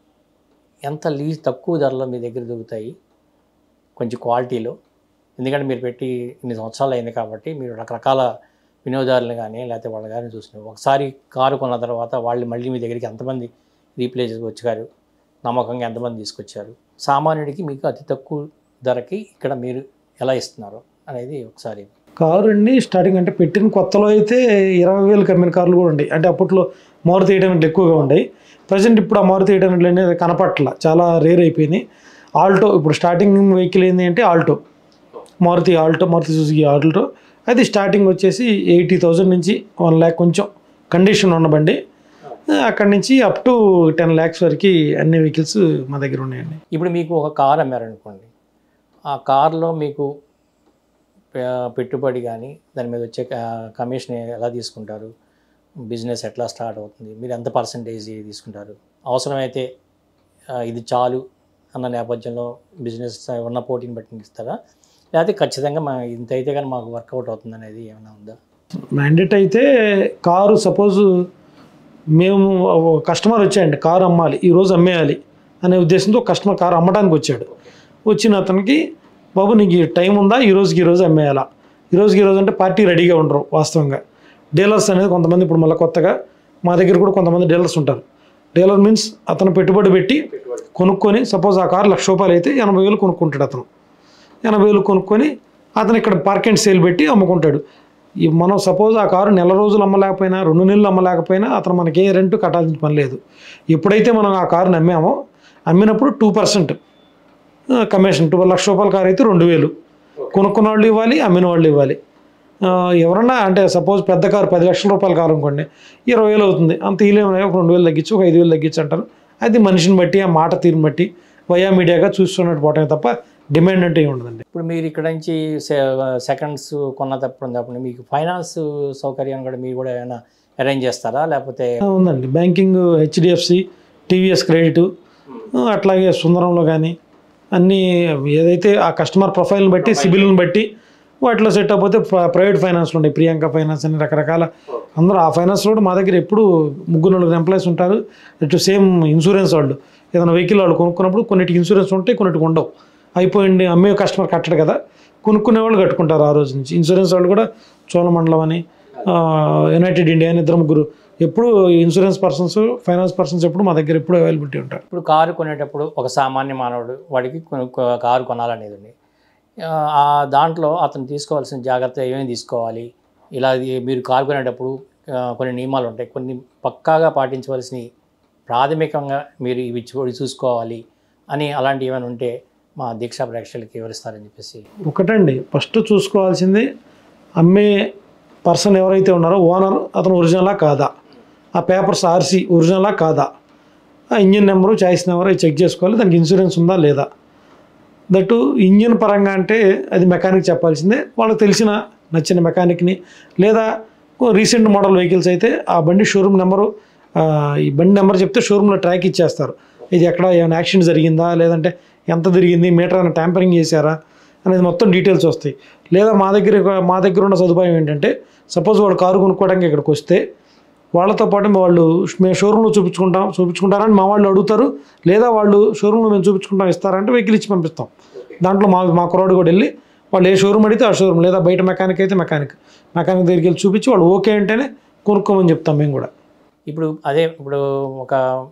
ఎంత లీ తక్కువ ధరలో మీ దగ్గర దొరుకుతాయి కొంచెం క్వాలిటీలో ఎందుకంటే మీరు పెట్టి ఇన్ని సంవత్సరాలు అయింది కాబట్టి మీరు రకరకాల వినియోగదారులు కానీ లేకపోతే వాళ్ళ కానీ చూసినారు ఒకసారి కారు కొన్న తర్వాత వాళ్ళు మళ్ళీ మీ దగ్గరికి ఎంతమంది రీప్లేస్ వచ్చారు నమ్మకంగా ఎంతమంది తీసుకొచ్చారు సామాన్యుడికి మీకు అతి తక్కువ ధరకి ఇక్కడ మీరు ఎలా ఇస్తున్నారు అనేది ఒకసారి కారు అండి స్టార్టింగ్ అంటే పెట్టిన కొత్తలో అయితే ఇరవై వేలు కమ్మిన కార్లు కూడా ఉన్నాయి అంటే అప్పట్లో మారుతి ఎయిట్ హండ్రెడ్ ఎక్కువగా ఉన్నాయి ప్రజెంట్ ఇప్పుడు ఆ మారుతి ఎయిట్ హండ్రెడ్ అనేది కనపట్ల చాలా రేర్ అయిపోయినాయి ఆల్టో ఇప్పుడు స్టార్టింగ్ వెహికల్ ఏంటి అంటే Alto Maruti Alto Maruti Suzuki Alto అది స్టార్టింగ్ వచ్చేసి ఎయిటీ థౌజండ్ నుంచి వన్ ల్యాక్ కొంచెం కండిషన్ ఉన్న బండి అక్కడి నుంచి అప్ టు టెన్ ల్యాక్స్ వరకు అన్ని వెహికల్స్ మా దగ్గర ఉన్నాయండి ఇప్పుడు మీకు ఒక కార్ అమ్మారనుకోండి ఆ కార్లో మీకు పే- పెట్టుబడి కానీ దాని మీద వచ్చే క- కమిషన్ ఎలా తీసుకుంటారు బిజినెస్ ఎట్లా స్టార్ట్ అవుతుంది మీరు ఎంత పర్సంటేజ్ తీసుకుంటారు అవసరమైతే ఆ, ఇది చాలు అన్న నేపథ్యంలో బిజినెస్ ఉన్న పోటీని బట్టి ఇస్తారా లేకపోతే ఖచ్చితంగా మా ఇంత అయితే కానీ మాకు వర్కౌట్ అవుతుంది అనేది ఏమైనా ఉందా మ్యాండేట్ అయితే కారు సపోజ్ మేము కస్టమర్ వచ్చాయండి కారు అమ్మాలి ఈరోజు అమ్మేయాలి అనే ఉద్దేశంతో కస్టమర్ కారు అమ్మడానికి వచ్చాడు వచ్చిన అతనికి బాబు నీకు ఈ టైం ఉందా ఈ రోజుకి ఈ రోజు అమ్మేయాలా ఈ రోజుకి ఈ రోజు అంటే పార్టీ రెడీగా ఉండరు వాస్తవంగా డీలర్స్ అనేది కొంతమంది ఇప్పుడు మళ్ళీ కొత్తగా మా దగ్గర కూడా కొంతమంది డీలర్స్ ఉంటారు డీలర్ మీన్స్ అతను పెట్టుబడి పెట్టి కొనుక్కొని సపోజ్ ఆ కారు లక్ష రూపాయలు అయితే ఎనభై వేలు కొనుక్కుంటాడు అతను ఎనభై వేలు కొనుక్కొని అతను ఇక్కడ పార్క్ అండ్ సేల్ పెట్టి అమ్ముకుంటాడు ఈ మనం సపోజ్ ఆ కారు నెల రోజులు అమ్మలేకపోయినా రెండు నెలలు అమ్మలేకపోయినా అతను మనకి ఏ రెంట్ కట్టాల్సిన పని లేదు ఎప్పుడైతే మనం ఆ కారుని అమ్మామో అమ్మినప్పుడు టూ పర్సెంట్ కమిషన్ టూ లక్ష రూపాయల కారు అయితే రెండు వేలు కొనుక్కున్న వాళ్ళు ఇవ్వాలి అమ్మిన వాళ్ళు ఇవ్వాలి ఆ, ఎవరన్నా అంటే సపోజ్ పెద్ద కారు పది లక్షల రూపాయల కారు అనుకోండి ఇరవై వేలు అవుతుంది అంత ఇలేమో ఒక రెండు వేలు తగ్గించి ఒక ఐదు వేలు తగ్గించి అంటారు అది మనిషిని బట్టి ఆ మాట తీరుని బట్టి వయా మీడియాగా చూస్తున్నట్టు పోవటమే తప్ప డిమాండ్ అంటే ఏమి ఉండదండి ఇప్పుడు మీరు ఇక్కడ నుంచి సెకండ్స్ కొన్న తప్పుడు ఉన్నప్పుడు మీకు ఫైనాన్స్ సౌకర్యాన్ని కూడా మీరు కూడా ఏమైనా అరేంజ్ చేస్తారా లేకపోతే ఆ, ఉందండి బ్యాంకింగ్ హెచ్డిఎఫ్సి టీవీఎస్ క్రెడిట్ అట్లాగే సుందరంలో కానీ అన్నీ ఏదైతే ఆ కస్టమర్ ప్రొఫైల్ని బట్టి సిబిల్ని బట్టి వాటిలో సెట్ అయిపోతే ప్రైవేట్ ఫైనాన్స్లు ఉంటాయి ప్రియాంక ఫైనాన్స్ అని రకరకాల అందరూ ఆ ఫైనాన్స్లో కూడా మా దగ్గర ఎప్పుడు ముగ్గురు నలుగురు ఎంప్లాయీస్ ఉంటారు ఇటు సేమ్ ఇన్సూరెన్స్ వాళ్ళు ఏదైనా వెహికల్ వాళ్ళు కొనుక్కున్నప్పుడు కొన్నిటికి ఇన్సూరెన్స్ ఉంటాయి కొన్నిటికి ఉండవు అయిపోయింది అమ్మే కస్టమర్ కట్టడు కదా కొనుక్కునే వాళ్ళు కట్టుకుంటారు ఆ రోజు నుంచి ఇన్సూరెన్స్ వాళ్ళు కూడా చోళమండలం అని ఆ, యునైటెడ్ ఇండియా అని ఇద్దరు ముగ్గురు ఎప్పుడు ఇన్సూరెన్స్ పర్సన్స్ ఫైనాన్స్ పర్సన్స్ ఎప్పుడు మా దగ్గర ఎప్పుడు అవైలబిలిటీ ఉంటారు ఇప్పుడు కారు కొనేటప్పుడు ఒక సామాన్య మానవుడు వాడికి కొను- కొ- కారు కొనాలనేది ఉంది ఆ, ఆ దాంట్లో అతను తీసుకోవాల్సిన జాగ్రత్త ఏమేమి తీసుకోవాలి ఇలా ఇది మీరు కారు కొనేటప్పుడు ఆ, కొన్ని నియమాలు ఉంటాయి కొన్ని పక్కాగా పాటించవలసినవి ప్రాథమికంగా మీరు ఇవి చూ- చూసుకోవాలి అని అలాంటివి ఏమైనా ఉంటే మా దీక్షా ప్రేక్షకులకి వివరిస్తారని చెప్పేసి ఒకటండి ఫస్ట్ చూసుకోవాల్సింది అమ్మే పర్సన్ ఎవరైతే ఉన్నారో ఓనర్ అతను ఒరిజినలా కాదా ఆ పేపర్స్ ఆర్సీ ఒరిజినలా కాదా ఆ ఇంజిన్ నెంబరు చాయిస్ నెంబరు అవి చెక్ చేసుకోవాలి దానికి ఇన్సూరెన్స్ ఉందా లేదా దట్టు ఇంజిన్ పరంగా అంటే అది మెకానిక్ చెప్పాల్సిందే వాళ్ళకి తెలిసిన నచ్చిన మెకానిక్ని లేదా రీసెంట్ మోడల్ వెహికల్స్ అయితే ఆ బండి షోరూమ్ నెంబరు ఆ, ఈ బండి నెంబర్ చెప్తే షోరూంలో ట్రాక్ ఇచ్చేస్తారు ఇది ఎక్కడ ఏమైనా యాక్సిడెంట్ జరిగిందా లేదంటే ఎంత తిరిగింది మీటర్ ఏమైనా ట్యాంపరింగ్ చేశారా అనేది మొత్తం డీటెయిల్స్ వస్తాయి లేదా మా దగ్గర మా దగ్గర ఉన్న సదుపాయం ఏంటంటే సపోజ్ వాడు కారు కొనుక్కోవడానికి ఇక్కడికి వస్తే వాళ్ళతో పాటు వాళ్ళు మేము షోరూంలో చూపించుకుంటాం చూపించుకుంటారని మా వాళ్ళు అడుగుతారు లేదా వాళ్ళు షోరూంలో మేము చూపించుకుంటాం ఇస్తారంటే వెహికల్ ఇచ్చి పంపిస్తాం దాంట్లో మా మా కుర్రాడు కూడా వెళ్ళి వాళ్ళు ఏ షోరూమ్ అడిగితే ఆ షోరూమ్ లేదా బయట మెకానిక్ అయితే మెకానిక్ మెకానిక్ దగ్గరికి వెళ్ళి చూపించి వాళ్ళు ఓకే అంటేనే కొనుక్కోమని చెప్తాం మేము కూడా ఇప్పుడు అదే ఇప్పుడు ఒక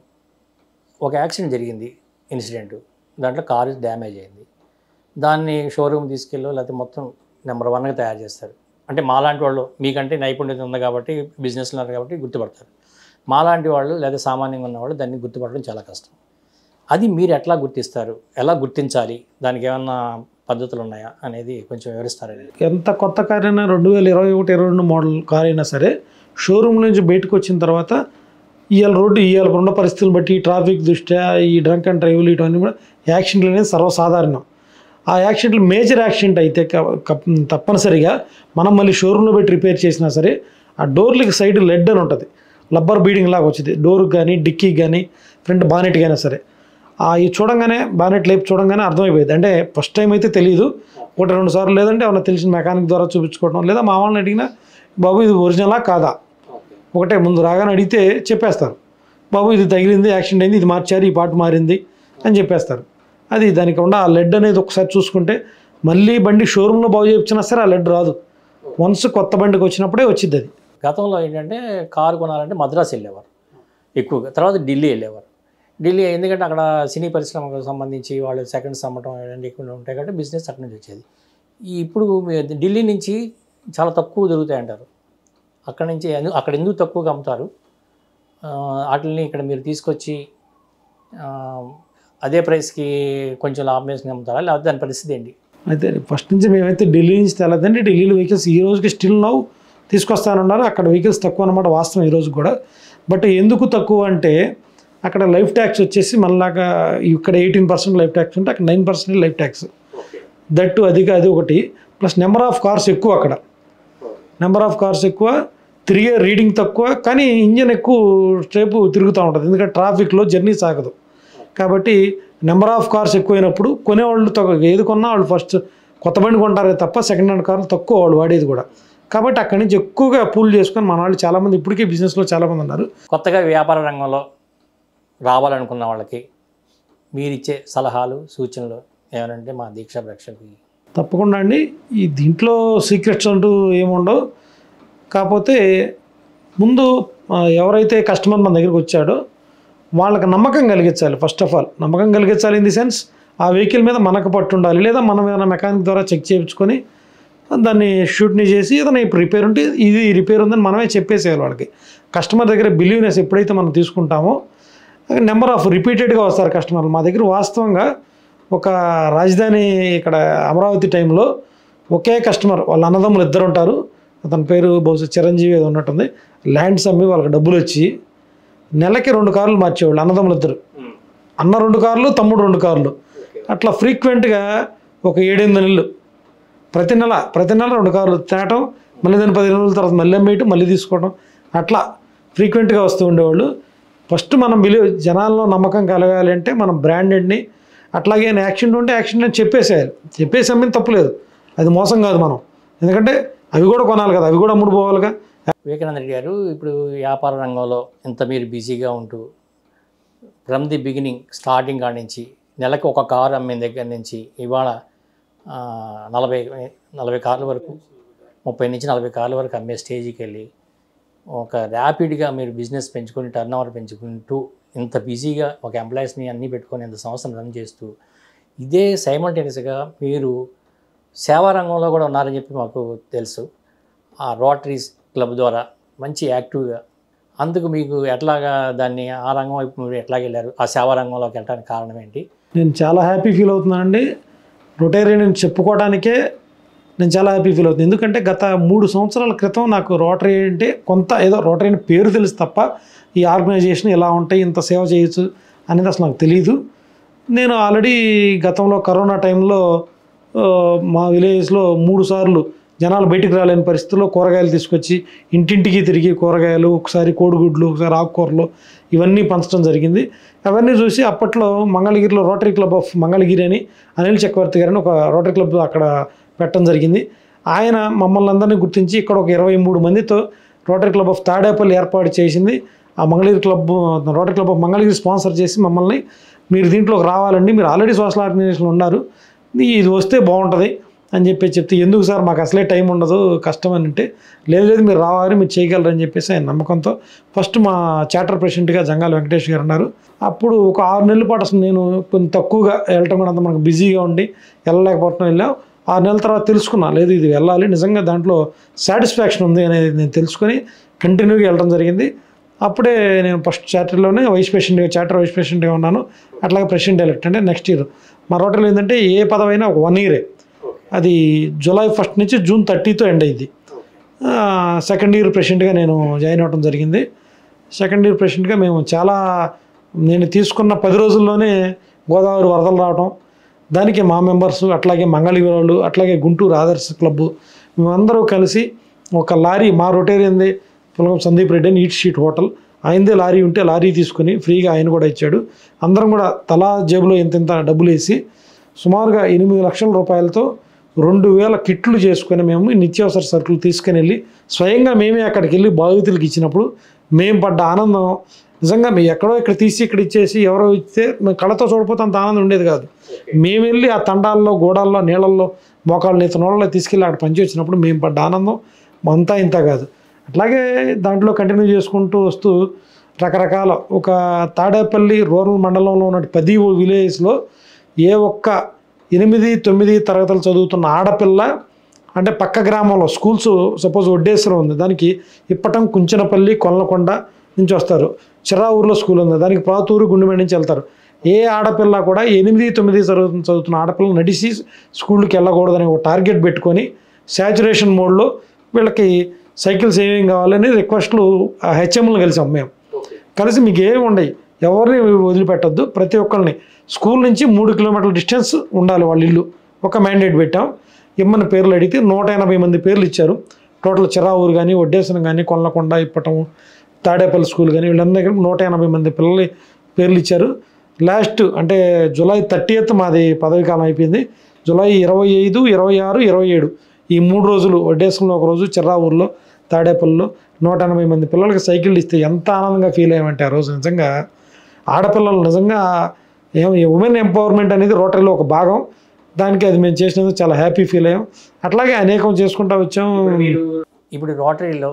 ఒక యాక్సిడెంట్ జరిగింది ఇన్సిడెంట్ దాంట్లో కారు డ్యామేజ్ అయింది దాన్ని షోరూమ్ తీసుకెళ్ళి లేకపోతే మొత్తం నెంబర్ వన్గా తయారు చేస్తారు అంటే మాలాంటి వాళ్ళు మీకంటే నైపుణ్యత ఉంది కాబట్టి బిజినెస్లో ఉన్నారు కాబట్టి గుర్తుపడతారు మాలాంటి వాళ్ళు లేదా సామాన్యంగా ఉన్నవాళ్ళు దాన్ని గుర్తుపడడం చాలా కష్టం అది మీరు ఎట్లా గుర్తిస్తారు ఎలా గుర్తించాలి దానికి ఏమన్నా పద్ధతులు ఉన్నాయా అనేది కొంచెం వివరిస్తారండి ఎంత కొత్త కార్ అయినా రెండు వేల ఇరవై ఒకటి ఇరవై రెండు మోడల్ కార్ అయినా సరే షోరూమ్ నుంచి బయటకు వచ్చిన తర్వాత ఇవాళ రోడ్డు ఇవాళ ఉన్న పరిస్థితులను బట్టి ట్రాఫిక్ దృష్ట్యా ఈ డ్రంక్ అండ్ డ్రైవ్లు ఇవన్నీ కూడా యాక్సిడెంట్లు అనేది సర్వసాధారణం ఆ యాక్సిడెంట్లు మేజర్ యాక్సిడెంట్ అయితే క- కప్- తప్పనిసరిగా మనం మళ్ళీ షోరూంలో పెట్టి రిపేర్ చేసినా సరే ఆ డోర్లకి సైడ్ లెడ్ అని ఉంటుంది లబ్బర్ బీడింగ్ లాగా వచ్చింది డోర్కి కానీ డిక్కీకి కానీ ఫ్రంట్ బానెట్ కానీ సరే ఆ ఈ చూడంగానే బానెట్ లేపు చూడంగానే అర్థమైపోయింది అంటే ఫస్ట్ టైం అయితే తెలియదు ఒకటి రెండు సార్లు లేదంటే ఏమన్నా తెలిసిన మెకానిక్ ద్వారా చూపించుకోవడం లేదా మా వాళ్ళని అడిగినా బాబు ఇది ఒరిజినలా కాదా ఒకటే ముందు రాగానే అడిగితే చెప్పేస్తారు బాబు ఇది తగిలింది యాక్సిడెంట్ అయింది ఇది మార్చారు ఈ పార్ట్ మారింది అని చెప్పేస్తారు అది దానికి ఉన్న ఆ లెడ్ అనేది ఒకసారి చూసుకుంటే మళ్ళీ బండి షోరూంలో బాగు చేయించినా సరే ఆ లెడ్ రాదు వన్స్ కొత్త బండికి వచ్చినప్పుడే వచ్చింది అది గతంలో ఏంటంటే కారు కొనాలంటే మద్రాసు వెళ్ళేవారు ఎక్కువగా తర్వాత ఢిల్లీ వెళ్ళేవారు ఢిల్లీ ఎందుకంటే అక్కడ సినీ పరిశ్రమకు సంబంధించి వాళ్ళు సెకండ్స్ అమ్మటం ఇవన్నీ ఎక్కువ ఉంటాయి కాబట్టి బిజినెస్ అక్కడి నుంచి వచ్చేది ఈ ఇప్పుడు మీ- ఢిల్లీ నుంచి చాలా తక్కువ దొరుకుతాయి అంటారు అక్కడి నుంచి ఎందు- అక్కడ ఎందుకు తక్కువగా అమ్ముతారు ఆ, వాటిని ఇక్కడ మీరు తీసుకొచ్చి ఆ, అదే ప్రైస్కి కొంచెం లాభం వేసుకుని అమ్ముతారా లేకపోతే దాని పరిస్థితి ఏంటి అయితే ఫస్ట్ నుంచి మేమైతే ఢిల్లీ నుంచి తెలదండి ఢిల్లీలో వెహికల్స్ ఈ రోజుకి స్టిల్ నవ్వు తీసుకొస్తానన్నారు అక్కడ వెహికల్స్ తక్కువ అనమాట వాస్తవం ఈ రోజు కూడా బట్ ఎందుకు తక్కువ అంటే అక్కడ లైఫ్ ట్యాక్స్ వచ్చేసి మనలాగా ఇక్కడ ఎయిటీన్ పర్సెంట్ లైఫ్ ట్యాక్స్ ఉంటే అక్కడ nine percent life tax that అది అది ఒకటి ప్లస్ నెంబర్ ఆఫ్ కార్స్ ఎక్కువ అక్కడ నెంబర్ ఆఫ్ కార్స్ ఎక్కువ తిరిగే రీడింగ్ తక్కువ కానీ ఇంజన్ ఎక్కువ సేపు తిరుగుతూ ఉంటుంది ఎందుకంటే ట్రాఫిక్లో జర్నీ సాగదు కాబట్టి నెంబర్ ఆఫ్ కార్స్ ఎక్కువైనప్పుడు కొనేవాళ్ళు తక్కువ ఏది కొన్నా వాళ్ళు ఫస్ట్ కొత్త బండి కొంటారే తప్ప సెకండ్ హ్యాండ్ కార్లు తక్కువ వాళ్ళు వాడేది కూడా కాబట్టి అక్కడి నుంచి ఎక్కువగా పూల్ చేసుకొని మన వాళ్ళు చాలామంది ఇప్పటికే బిజినెస్లో చాలామంది ఉన్నారు కొత్తగా వ్యాపార రంగంలో రావాలనుకున్న వాళ్ళకి మీరిచ్చే సలహాలు సూచనలు ఏమనంటే మా దీక్ష ప్రేక్షకులకి తప్పకుండా అండి ఈ దీంట్లో సీక్రెట్స్ అంటూ ఏముండవు కాకపోతే ముందు ఆ, ఎవరైతే కస్టమర్ మన దగ్గరికి వచ్చాడో వాళ్ళకి నమ్మకం కలిగించాలి ఫస్ట్ ఆఫ్ ఆల్ నమ్మకం కలిగించాలి ఇన్ ది సెన్స్ ఆ వెహికల్ మీద మనకు పట్టు ఉండాలి లేదా మనం ఏదైనా మెకానిక్ ద్వారా చెక్ చేయించుకొని దాన్ని షూట్ని చేసి ఏదైనా ఇప్పుడు రిపేర్ ఉంటే ఇది రిపేర్ ఉందని మనమే చెప్పేసేయాలి వాళ్ళకి కస్టమర్ దగ్గర బిలీవ్నెస్ ఎప్పుడైతే మనం తీసుకుంటామో నెంబర్ ఆఫ్ రిపీటెడ్గా వస్తారు కస్టమర్లు మా దగ్గర వాస్తవంగా ఒక రాజధాని ఇక్కడ అమరావతి టైంలో ఒకే కస్టమర్ వాళ్ళ అన్నదమ్ములు ఇద్దరు ఉంటారు అతని పేరు బహుశా చిరంజీవి ఏదో ఉన్నట్టుంది ల్యాండ్స్ అమ్మి వాళ్ళకి డబ్బులు వచ్చి నెలకి రెండు కార్లు మార్చేవాళ్ళు అన్నదమ్ములు ఇద్దరు అన్న రెండు కార్లు తమ్ముడు రెండు కార్లు అట్లా ఫ్రీక్వెంట్గా ఒక ఏడెనిమిది నెలలు ప్రతి నెల ప్రతి నెల రెండు కార్లు తేటం మళ్ళీ దాని పదిహేను రోజుల తర్వాత మళ్ళీ అమ్మేయటం మళ్ళీ తీసుకోవడం అట్లా ఫ్రీక్వెంట్గా వస్తూ ఉండేవాళ్ళు ఫస్ట్ మనం బిలీవ్ జనాల్లో నమ్మకం కలగాలి అంటే మనం బ్రాండెడ్ని అట్లాగే యాక్సిడెంట్ ఉంటే యాక్సిడెంట్ అని చెప్పేసేయాలి చెప్పేసి అమ్మిన తప్పులేదు అది మోసం కాదు మనం ఎందుకంటే అవి కూడా కొనాలి కదా అవి కూడా అమ్ముడు పోవాలిగా వివేకానంద రెడ్డి గారు ఇప్పుడు వ్యాపార రంగంలో ఇంత మీరు బిజీగా ఉంటూ ఫ్రమ్ ది బిగినింగ్ స్టార్టింగ్ కాడి నుంచి నెలకు ఒక కారు అమ్మిన దగ్గర నుంచి ఇవాళ ఆ, నలభై నలభై కార్ల వరకు ముప్పై నుంచి నలభై కార్ల వరకు అమ్మే స్టేజ్కి వెళ్ళి ఒక ర్యాపిడ్గా మీరు బిజినెస్ పెంచుకొని టర్న్ ఓవర్ పెంచుకుంటూ ఇంత బిజీగా ఒక ఎంప్లాయీస్ని అన్నీ పెట్టుకొని ఇంత సంవత్సరం రన్ చేస్తూ ఇదే సైమల్టేనియస్గా మీరు సేవా రంగంలో కూడా ఉన్నారని చెప్పి మాకు తెలుసు ఆ రోటరీస్ క్లబ్ ద్వారా మంచి యాక్టివ్గా అందుకు మీకు ఎట్లాగా దాన్ని ఆ రంగం వైపు మీరు ఎట్లాగ వెళ్ళారు ఆ సేవా రంగంలోకి వెళ్ళడానికి కారణం ఏంటి నేను చాలా హ్యాపీ ఫీల్ అవుతున్నానండి రొటేరియన్ నేను చెప్పుకోవడానికే నేను చాలా హ్యాపీ ఫీల్ అవుతుంది ఎందుకంటే గత మూడు సంవత్సరాల క్రితం నాకు రోటరీ అంటే కొంత ఏదో రోటరీ అని పేరు తెలుసు తప్ప ఈ ఆర్గనైజేషన్ ఎలా ఉంటాయి ఇంత సేవ చేయొచ్చు అనేది అసలు నాకు తెలియదు నేను ఆల్రెడీ గతంలో కరోనా టైంలో ఆ, మా విలేజ్లో మూడు సార్లు జనాలు బయటికి రాలేని పరిస్థితుల్లో కూరగాయలు తీసుకొచ్చి ఇంటింటికి తిరిగి కూరగాయలు ఒకసారి కోడిగుడ్లు ఒకసారి ఆకుకూరలు ఇవన్నీ పంచడం జరిగింది అవన్నీ చూసి అప్పట్లో మంగళగిరిలో రోటరీ క్లబ్ ఆఫ్ మంగళగిరి అని అనిల్ చక్రవర్తి గారిని ఒక రోటరీ క్లబ్ అక్కడ పెట్టడం జరిగింది ఆయన మమ్మల్ని అందరినీ గుర్తించి ఇక్కడ ఒక ఇరవై మూడు మందితో రోటరీ క్లబ్ ఆఫ్ తాడేపల్లి ఏర్పాటు చేసింది ఆ Mangalagiri club rotary club of Mangalagiri sponsor చేసి మమ్మల్ని మీరు దీంట్లోకి రావాలండి మీరు ఆల్రెడీ సోషల్ ఆర్గనైజేషన్లో ఉన్నారు ఇది వస్తే బాగుంటుంది అని చెప్పి చెప్తే ఎందుకు సార్ మాకు అసలే టైం ఉండదు కష్టం అని అంటే లేదు లేదు మీరు రావాలి మీరు చేయగలరని చెప్పేసి ఆయన నమ్మకంతో ఫస్ట్ మా చార్టర్ ప్రెసిడెంట్గా జంగాల వెంకటేష్ గారు ఉన్నారు అప్పుడు ఒక ఆరు నెలల పాటు అసలు నేను కొంచెం తక్కువగా వెళ్ళటం కూడా అంత మనకు బిజీగా ఉండి వెళ్ళలేకపోవటం వెళ్ళాం ఆరు నెలల తర్వాత తెలుసుకున్నా లేదు ఇది వెళ్ళాలి నిజంగా దాంట్లో సాటిస్ఫాక్షన్ ఉంది అనేది నేను తెలుసుకొని కంటిన్యూగా వెళ్ళడం జరిగింది అప్పుడే నేను ఫస్ట్ చార్టర్లోనే వైస్ ప్రెసిడెంట్గా చార్టర్ వైస్ ప్రెసిడెంట్గా ఉన్నాను అట్లాగే ప్రెసిడెంట్ ఎలక్ట్ అంటే నెక్స్ట్ ఇయర్ మా రోటర్లో ఏంటంటే ఏ పదవైనా ఒక వన్ ఇయరే అది జూలై ఫస్ట్ నుంచి జూన్ థర్టీతో ఎండ్ అయింది సెకండ్ ఇయర్ ప్రెసిడెంట్గా నేను జాయిన్ అవ్వడం జరిగింది సెకండ్ ఇయర్ ప్రెసిడెంట్గా మేము చాలా నేను తీసుకున్న పది రోజుల్లోనే గోదావరి వరదలు రావడం దానికి మా మెంబర్స్ అట్లాగే మంగళగిరి వాళ్ళు అట్లాగే గుంటూరు ఆదర్శ క్లబ్ మేమందరూ కలిసి ఒక లారీ మా రొటేరియన్ది పులగం సందీప్ రెడ్డి అని ఈట్ షీట్ హోటల్ ఆయనదే లారీ ఉంటే లారీ తీసుకుని ఫ్రీగా ఆయన కూడా ఇచ్చాడు అందరం కూడా తలా జేబులో ఇంత ఇంత డబ్బులు వేసి సుమారుగా ఎనిమిది లక్షల రూపాయలతో రెండు వేల కిట్లు చేసుకొని మేము ఈ నిత్యావసర సరుకులు తీసుకుని వెళ్ళి స్వయంగా మేమే అక్కడికి వెళ్ళి బాధితులకు ఇచ్చినప్పుడు మేము పడ్డ ఆనందం నిజంగా మీ ఎక్కడో ఇక్కడ తీసి ఇక్కడ ఇచ్చేసి ఎవరో ఇస్తే మేము కళ్ళతో చూడపోతే అంత ఆనందం ఉండేది కాదు మేము వెళ్ళి ఆ తండాల్లో గోడాల్లో నీళ్ళల్లో మోకాళ్ళు నీత నోళ్ళలో తీసుకెళ్ళి అక్కడ పనిచేసి వచ్చినప్పుడు మేము పడ్డ ఆనందం అంతా ఇంత కాదు అట్లాగే దాంట్లో కంటిన్యూ చేసుకుంటూ వస్తూ రకరకాల ఒక తాడేపల్లి రూరల్ మండలంలో ఉన్న పది విలేజ్లో ఏ ఒక్క ఎనిమిది తొమ్మిది తరగతులు చదువుతున్న ఆడపిల్ల అంటే పక్క గ్రామంలో స్కూల్స్ సపోజ్ వడ్డేశ్వరం ఉంది దానికి ఇప్పటం కుంచనపల్లి కొల్లకొండ నుంచి వస్తారు చిరావూరులో స్కూల్ ఉంది దానికి ప్రాతూరు గుండెమేడి నుంచి వెళ్తారు ఏ ఆడపిల్ల కూడా ఎనిమిది తొమ్మిది చదువుతున్న చదువుతున్న ఆడపిల్ల నడిచి స్కూల్కి వెళ్ళకూడదని ఒక టార్గెట్ పెట్టుకొని శాచురేషన్ మోడ్లో వీళ్ళకి సైకిల్ సేవింగ్ కావాలని రిక్వెస్ట్లు హెచ్ఎంలు కలిసాం మేము కలిసి మీకు ఏమి ఉండవు ఎవరిని వదిలిపెట్టద్దు ప్రతి ఒక్కరిని స్కూల్ నుంచి మూడు కిలోమీటర్ల డిస్టెన్స్ ఉండాలి వాళ్ళ ఇల్లు ఒక మ్యాండేట్ పెట్టాం ఇమ్మని పేర్లు అడిగితే నూట ఎనభై మంది పేర్లు ఇచ్చారు టోటల్ చిరావూరు కానీ వడ్డేసనం కానీ కొల్లకొండ ఇప్పటం తాడేపల్లి స్కూల్ కానీ వీళ్ళందరూ కలిపి నూట ఎనభై మంది పిల్లలు పేర్లు ఇచ్చారు లాస్ట్ అంటే జూలై థర్టీయత్ మాది పదవి కాలం అయిపోయింది జూలై ఇరవై ఐదు ఇరవై ఆరు ఇరవై ఏడు ఈ మూడు రోజులు వడ్డేసంలో ఒక రోజు చిర్రావూరులో తాడేపల్లిలో నూట ఎనభై మంది పిల్లలకి సైకిల్ ఇస్తే ఎంత ఆనందంగా ఫీల్ అయ్యామంటే ఆ రోజు నిజంగా ఆడపిల్లలు నిజంగా ఏం ఉమెన్ ఎంపవర్మెంట్ అనేది రోటరీలో ఒక భాగం దానికి అది మేము చేసినందుకు చాలా హ్యాపీ ఫీల్ అయ్యాం అట్లాగే అనేకం చేసుకుంటూ వచ్చాం ఇప్పుడు రోటరీలో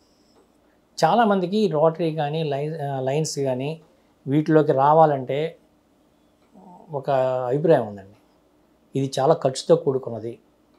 చాలామందికి రోటరీ కానీ లైన్ లైన్స్ కానీ వీటిలోకి రావాలంటే ఒక అభిప్రాయం ఉందండి ఇది చాలా ఖర్చుతో కూడుకున్నది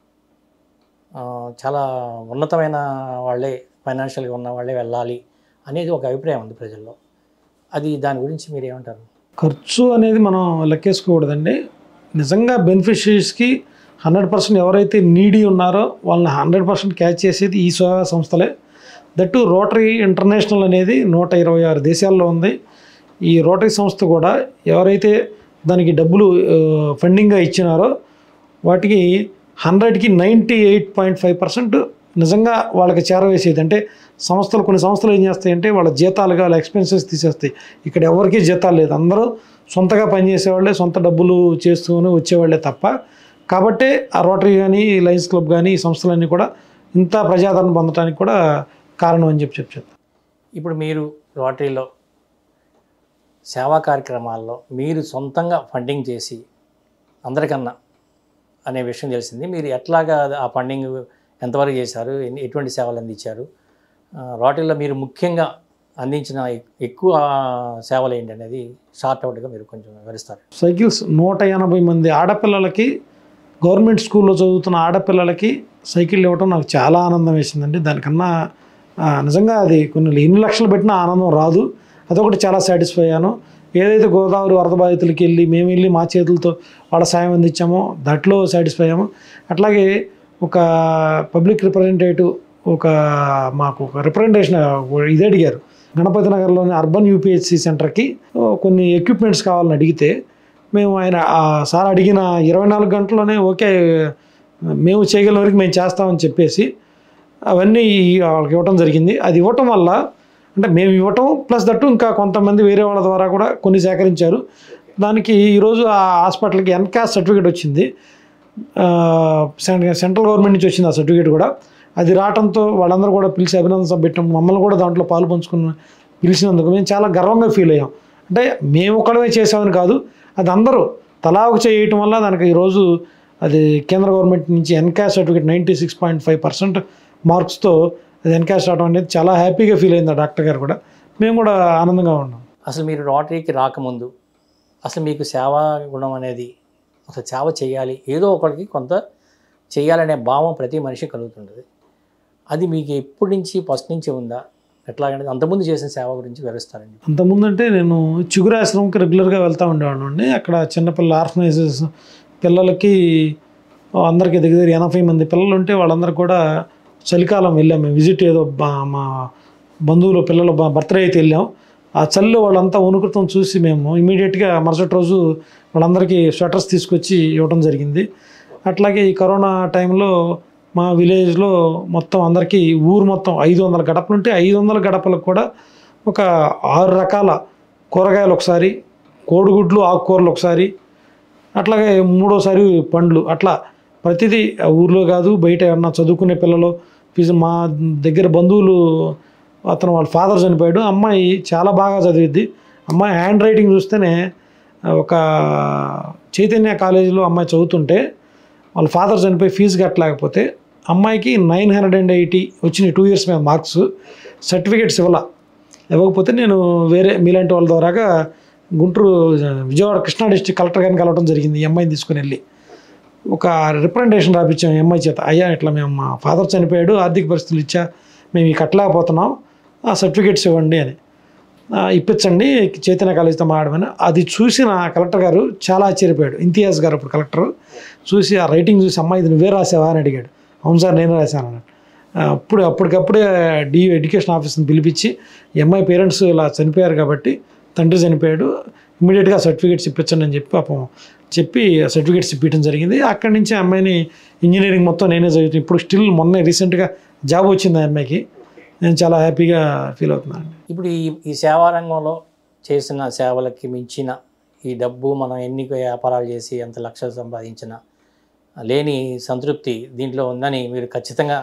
ఆ, చాలా ఉన్నతమైన వాళ్ళే ఫైనాన్షియల్గా ఉన్న వాళ్ళే వెళ్ళాలి అనేది ఒక అభిప్రాయం ఉంది ప్రజల్లో అది దాని గురించి మీరు ఏమంటారు ఖర్చు అనేది మనం లెక్కేసుకోకూడదండి నిజంగా బెనిఫిషరీస్కి హండ్రెడ్ పర్సెంట్ ఎవరైతే నీడీ ఉన్నారో వాళ్ళని హండ్రెడ్ పర్సెంట్ క్యాచ్ చేసేది ఈ సేవా సంస్థలే దట్టు రోటరీ ఇంటర్నేషనల్ అనేది నూట ఇరవై ఆరు దేశాల్లో ఉంది ఈ రోటరీ సంస్థ కూడా ఎవరైతే దానికి డబ్బులు ఫండింగ్గా ఇచ్చినారో వాటికి హండ్రెడ్కి ninety eight point five percent నిజంగా వాళ్ళకి చేరవేసేది అంటే సంస్థలు కొన్ని సంస్థలు ఏం చేస్తాయంటే వాళ్ళ జీతాలుగా వాళ్ళ ఎక్స్పెన్సెస్ తీసేస్తాయి ఇక్కడ ఎవరికీ జీతాలు లేదు అందరూ సొంతగా పనిచేసేవాళ్ళే సొంత డబ్బులు చేస్తూనే వచ్చేవాళ్ళే తప్ప కాబట్టే ఆ రోటరీ కానీ లయన్స్ క్లబ్ కానీ ఈ సంస్థలన్నీ కూడా ఇంత ప్రజాదరణ పొందడానికి కూడా కారణం అని చెప్పి చెప్పారు ఇప్పుడు మీరు రోటరీలో సేవా కార్యక్రమాల్లో మీరు సొంతంగా ఫండింగ్ చేసి అందరికన్నా అనే విషయం తెలిసింది మీరు ఎట్లాగా ఆ ఫండింగ్ ఎంతవరకు చేశారు ఎన్ని- ఎటువంటి సేవలు అందించారు ఆ, రోటరీలో మీరు ముఖ్యంగా అందించిన ఎక్- ఎక్కువ సేవలు ఏంటి అనేది షార్ట్ అవుట్గా మీరు కొంచెం వివరిస్తారు సైకిల్స్ నూట ఎనభై మంది ఆడపిల్లలకి గవర్నమెంట్ స్కూల్లో చదువుతున్న ఆడపిల్లలకి సైకిల్ ఇవ్వటం నాకు చాలా ఆనందం వేసిందండి దానికన్నా ఆ, నిజంగా అది కొన్ని ఎన్ని లక్షలు పెట్టినా ఆనందం రాదు అదొకటి చాలా సాటిస్ఫై అయ్యాను ఏదైతే గోదావరి వరద బాధితులకి వెళ్ళి మేము వెళ్ళి మా చేతులతో వాళ్ళ సాయం అందించామో దాంట్లో సాటిస్ఫై అయ్యాము అట్లాగే ఒక పబ్లిక్ రిప్రజెంటేటివ్ ఒక మాకు ఒక రిప్రజెంటేషన్ ఇది అడిగారు గణపతి నగర్లోని అర్బన్ యూపీహెచ్సి సెంటర్కి ఓ, కొన్ని ఎక్విప్మెంట్స్ కావాలని అడిగితే మేము ఆయన ఆ సార్ అడిగిన ఇరవై నాలుగు గంటల్లోనే ఓకే మేము చేయగల వరకు మేము చేస్తామని చెప్పేసి అవన్నీ వాళ్ళకి ఇవ్వటం జరిగింది అది ఇవ్వటం వల్ల అంటే మేము ఇవ్వటం ప్లస్ దట్టు ఇంకా కొంతమంది వేరే వాళ్ళ ద్వారా కూడా కొన్ని సేకరించారు దానికి ఈరోజు ఆ హాస్పిటల్కి ఎన్కాస్ సర్టిఫికేట్ వచ్చింది ఆ, సెంట్రల్ సెంట్రల్ గవర్నమెంట్ నుంచి వచ్చింది ఆ సర్టిఫికేట్ కూడా అది రావడంతో వాళ్ళందరూ కూడా పిలిచి అభినందన పెట్టడం మమ్మల్ని కూడా దాంట్లో పాలు పంచుకుని పిలిచినందుకు మేము చాలా గర్వంగా ఫీల్ అయ్యాం అంటే మేము ఒకడమే చేసామని కాదు అది అందరూ తలా ఒక చేయటం వల్ల దానికి ఈరోజు అది కేంద్ర గవర్నమెంట్ నుంచి encash certificate ninety six point five percent మార్క్స్తో అది ఎన్కాష్ రావడం అనేది చాలా హ్యాపీగా ఫీల్ అయింది ఆ డాక్టర్ గారు కూడా మేము కూడా ఆనందంగా ఉన్నాం అసలు మీరు రోటరీకి రాకముందు అసలు మీకు సేవా గుణం అనేది అసలు సేవ చేయాలి ఏదో ఒకరికి కొంత చేయాలనే భావం ప్రతి మనిషి కలుగుతుంటుంది అది మీకు ఎప్పటి నుంచి ఫస్ట్ నుంచి ఉందా ఎట్లాగంటే అంతకుముందు చేసిన సేవ గురించి వివరిస్తారండి అంతకుముందు అంటే నేను చిగురాశ్రమంకి రెగ్యులర్గా వెళ్తూ ఉండేవాడు అండి అక్కడ చిన్నపిల్లల ఆర్ఫనైజెస్ పిల్లలకి అందరికీ దగ్గర దగ్గర ఎనభై మంది పిల్లలు ఉంటే వాళ్ళందరూ కూడా చలికాలం వెళ్ళాం మేము విజిట్ ఏదో బా- మా బంధువులు పిల్లల బర్త్డే అయితే వెళ్ళాం ఆ చలిలో వాళ్ళంతా వణుకుతం చూసి మేము ఇమీడియట్గా మరుసటి రోజు వాళ్ళందరికీ స్వెటర్స్ తీసుకొచ్చి ఇవ్వడం జరిగింది అట్లాగే ఈ కరోనా టైంలో మా విలేజ్లో మొత్తం అందరికీ ఊరు మొత్తం ఐదు వందల గడపలు ఉంటే ఐదు వందల గడపలకు కూడా ఒక ఆరు రకాల కూరగాయలు ఒకసారి కోడిగుడ్లు ఆకుకూరలు ఒకసారి అట్లాగే మూడోసారి పండ్లు అట్లా ప్రతిదీ ఆ ఊర్లో కాదు బయట ఏమన్నా చదువుకునే పిల్లలు ఫీజు మా దగ్గర బంధువులు అతను వాళ్ళ ఫాదర్ చనిపోయాడు అమ్మాయి చాలా బాగా చదివిద్ది అమ్మాయి హ్యాండ్ రైటింగ్ చూస్తేనే ఒక చైతన్య కాలేజీలో అమ్మాయి చదువుతుంటే వాళ్ళ ఫాదర్ చనిపోయి ఫీజు కట్టలేకపోతే అమ్మాయికి నైన్ హండ్రెడ్ అండ్ ఎయిటీ వచ్చినాయి టూ ఇయర్స్ మీద మార్క్స్ సర్టిఫికేట్స్ ఇవ్వాల ఇవ్వకపోతే నేను వేరే మీలాంటి వాళ్ళ ద్వారాగా గుంటూరు విజయవాడ కృష్ణా డిస్ట్రిక్ట్ కలెక్టర్ గారిని కలవడం జరిగింది ఈ అమ్మాయిని తీసుకుని వెళ్ళి ఒక రిప్రజెంటేషన్ రాపించాం ఈ అమ్మాయి చేత అయ్యా ఇట్లా మేము మా ఫాదర్ చనిపోయాడు ఆర్థిక పరిస్థితులు ఇచ్చా మేము ఈ కట్టలేకపోతున్నాం ఆ సర్టిఫికేట్స్ ఇవ్వండి అని ఆ, ఇప్పించండి చైతన్య కాలేజీతో మాట్లాడమని అది చూసిన కలెక్టర్ గారు చాలా ఆశ్చర్యపోయాడు ఇంతియాజ్ గారు అప్పుడు కలెక్టర్ చూసి ఆ రైటింగ్ చూసి అమ్మాయి ఇది నువ్వే రాసావా అని అడిగాడు అవును సార్ నేను రాశాను అన్నాడు ఆ, అప్పుడు అప్పటికప్పుడే డి ఎడ్యుకేషన్ ఆఫీస్ని పిలిపించి ఈ అమ్మాయి పేరెంట్స్ ఇలా చనిపోయారు కాబట్టి తండ్రి చనిపోయాడు ఇమీడియట్గా సర్టిఫికేట్స్ ఇప్పించండి అని చెప్పి పాపం చెప్పి సర్టిఫికేట్స్ ఇప్పించడం జరిగింది అక్కడి నుంచి ఆ అమ్మాయిని ఇంజనీరింగ్ మొత్తం నేనే చదువుతాను ఇప్పుడు స్టిల్ మొన్న రీసెంట్గా జాబ్ వచ్చింది ఆ అమ్మాయికి నేను చాలా హ్యాపీగా ఫీల్ అవుతున్నాను ఇప్పుడు ఈ ఈ సేవా రంగంలో చేసిన సేవలకి మించిన ఈ డబ్బు మనం ఎన్ని వ్యాపారాలు చేసి ఎంత లక్షలు సంపాదించినా లేని సంతృప్తి దీంట్లో ఉందని మీరు ఖచ్చితంగా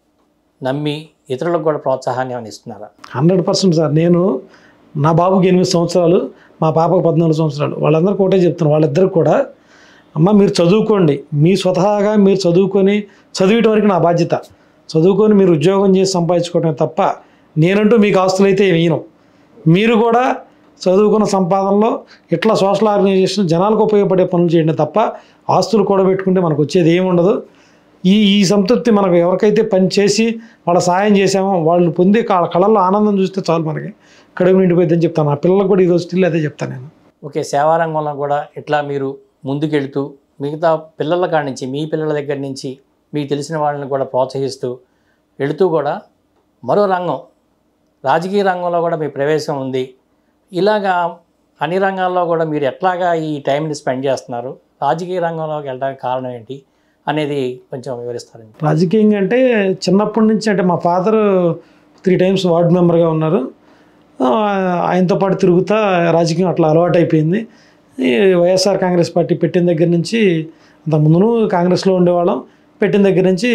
నమ్మి ఇతరులకు కూడా ప్రోత్సాహాన్ని ఏమైనా ఇస్తున్నారా హండ్రెడ్ పర్సెంట్ సార్ నేను నా బాబుకి ఎనిమిది సంవత్సరాలు మా పాపకు పద్నాలుగు సంవత్సరాలు వాళ్ళందరికీ ఒకటే చెప్తాను వాళ్ళిద్దరికి కూడా అమ్మ మీరు చదువుకోండి మీ స్వతహాగా మీరు చదువుకొని చదివేయటం వరకు నా బాధ్యత చదువుకొని మీరు ఉద్యోగం చేసి సంపాదించుకోవటమే తప్ప నేనంటూ మీకు ఆస్తులు అయితే వేయను మీరు కూడా చదువుకున్న సంపాదనలో ఇట్లా సోషల్ ఆర్గనైజేషన్ జనాలకు ఉపయోగపడే పనులు చేయండి తప్ప ఆస్తులు కూడబెట్టుకుంటే మనకు వచ్చేది ఏమి ఉండదు ఈ ఈ సంతృప్తి మనకు ఎవరికైతే పని చేసి వాళ్ళ సాయం చేసామో వాళ్ళు పొందే వాళ్ళ కళల్లో ఆనందం చూస్తే చాలు మనకి కడుపు నిండిపోయిందని చెప్తాను నా పిల్లలకు కూడా ఈరోజు స్టిల్ అదే చెప్తాను నేను ఓకే సేవా రంగంలో కూడా ఇట్లా మీరు ముందుకెళ్తూ మిగతా పిల్లల కాడి నుంచి మీ పిల్లల దగ్గర నుంచి మీకు తెలిసిన వాళ్ళని కూడా ప్రోత్సహిస్తూ వెళుతూ కూడా మరో రంగం రాజకీయ రంగంలో కూడా మీ ప్రవేశం ఉంది ఇలాగా అన్ని రంగాల్లో కూడా మీరు ఎట్లాగా ఈ టైంని స్పెండ్ చేస్తున్నారు రాజకీయ రంగంలోకి వెళ్ళడానికి కారణం ఏంటి అనేది కొంచెం వివరిస్తారండి రాజకీయంగా అంటే చిన్నప్పటి నుంచి అంటే మా ఫాదర్ త్రీ టైమ్స్ వార్డు మెంబర్గా ఉన్నారు ఆ, ఆయనతో పాటు తిరుగుతా రాజకీయం అట్లా అలవాటు అయిపోయింది ఈ వైఎస్ఆర్ కాంగ్రెస్ పార్టీ పెట్టిన దగ్గర నుంచి అంత ముందును కాంగ్రెస్లో ఉండేవాళ్ళం పెట్టిన దగ్గర నుంచి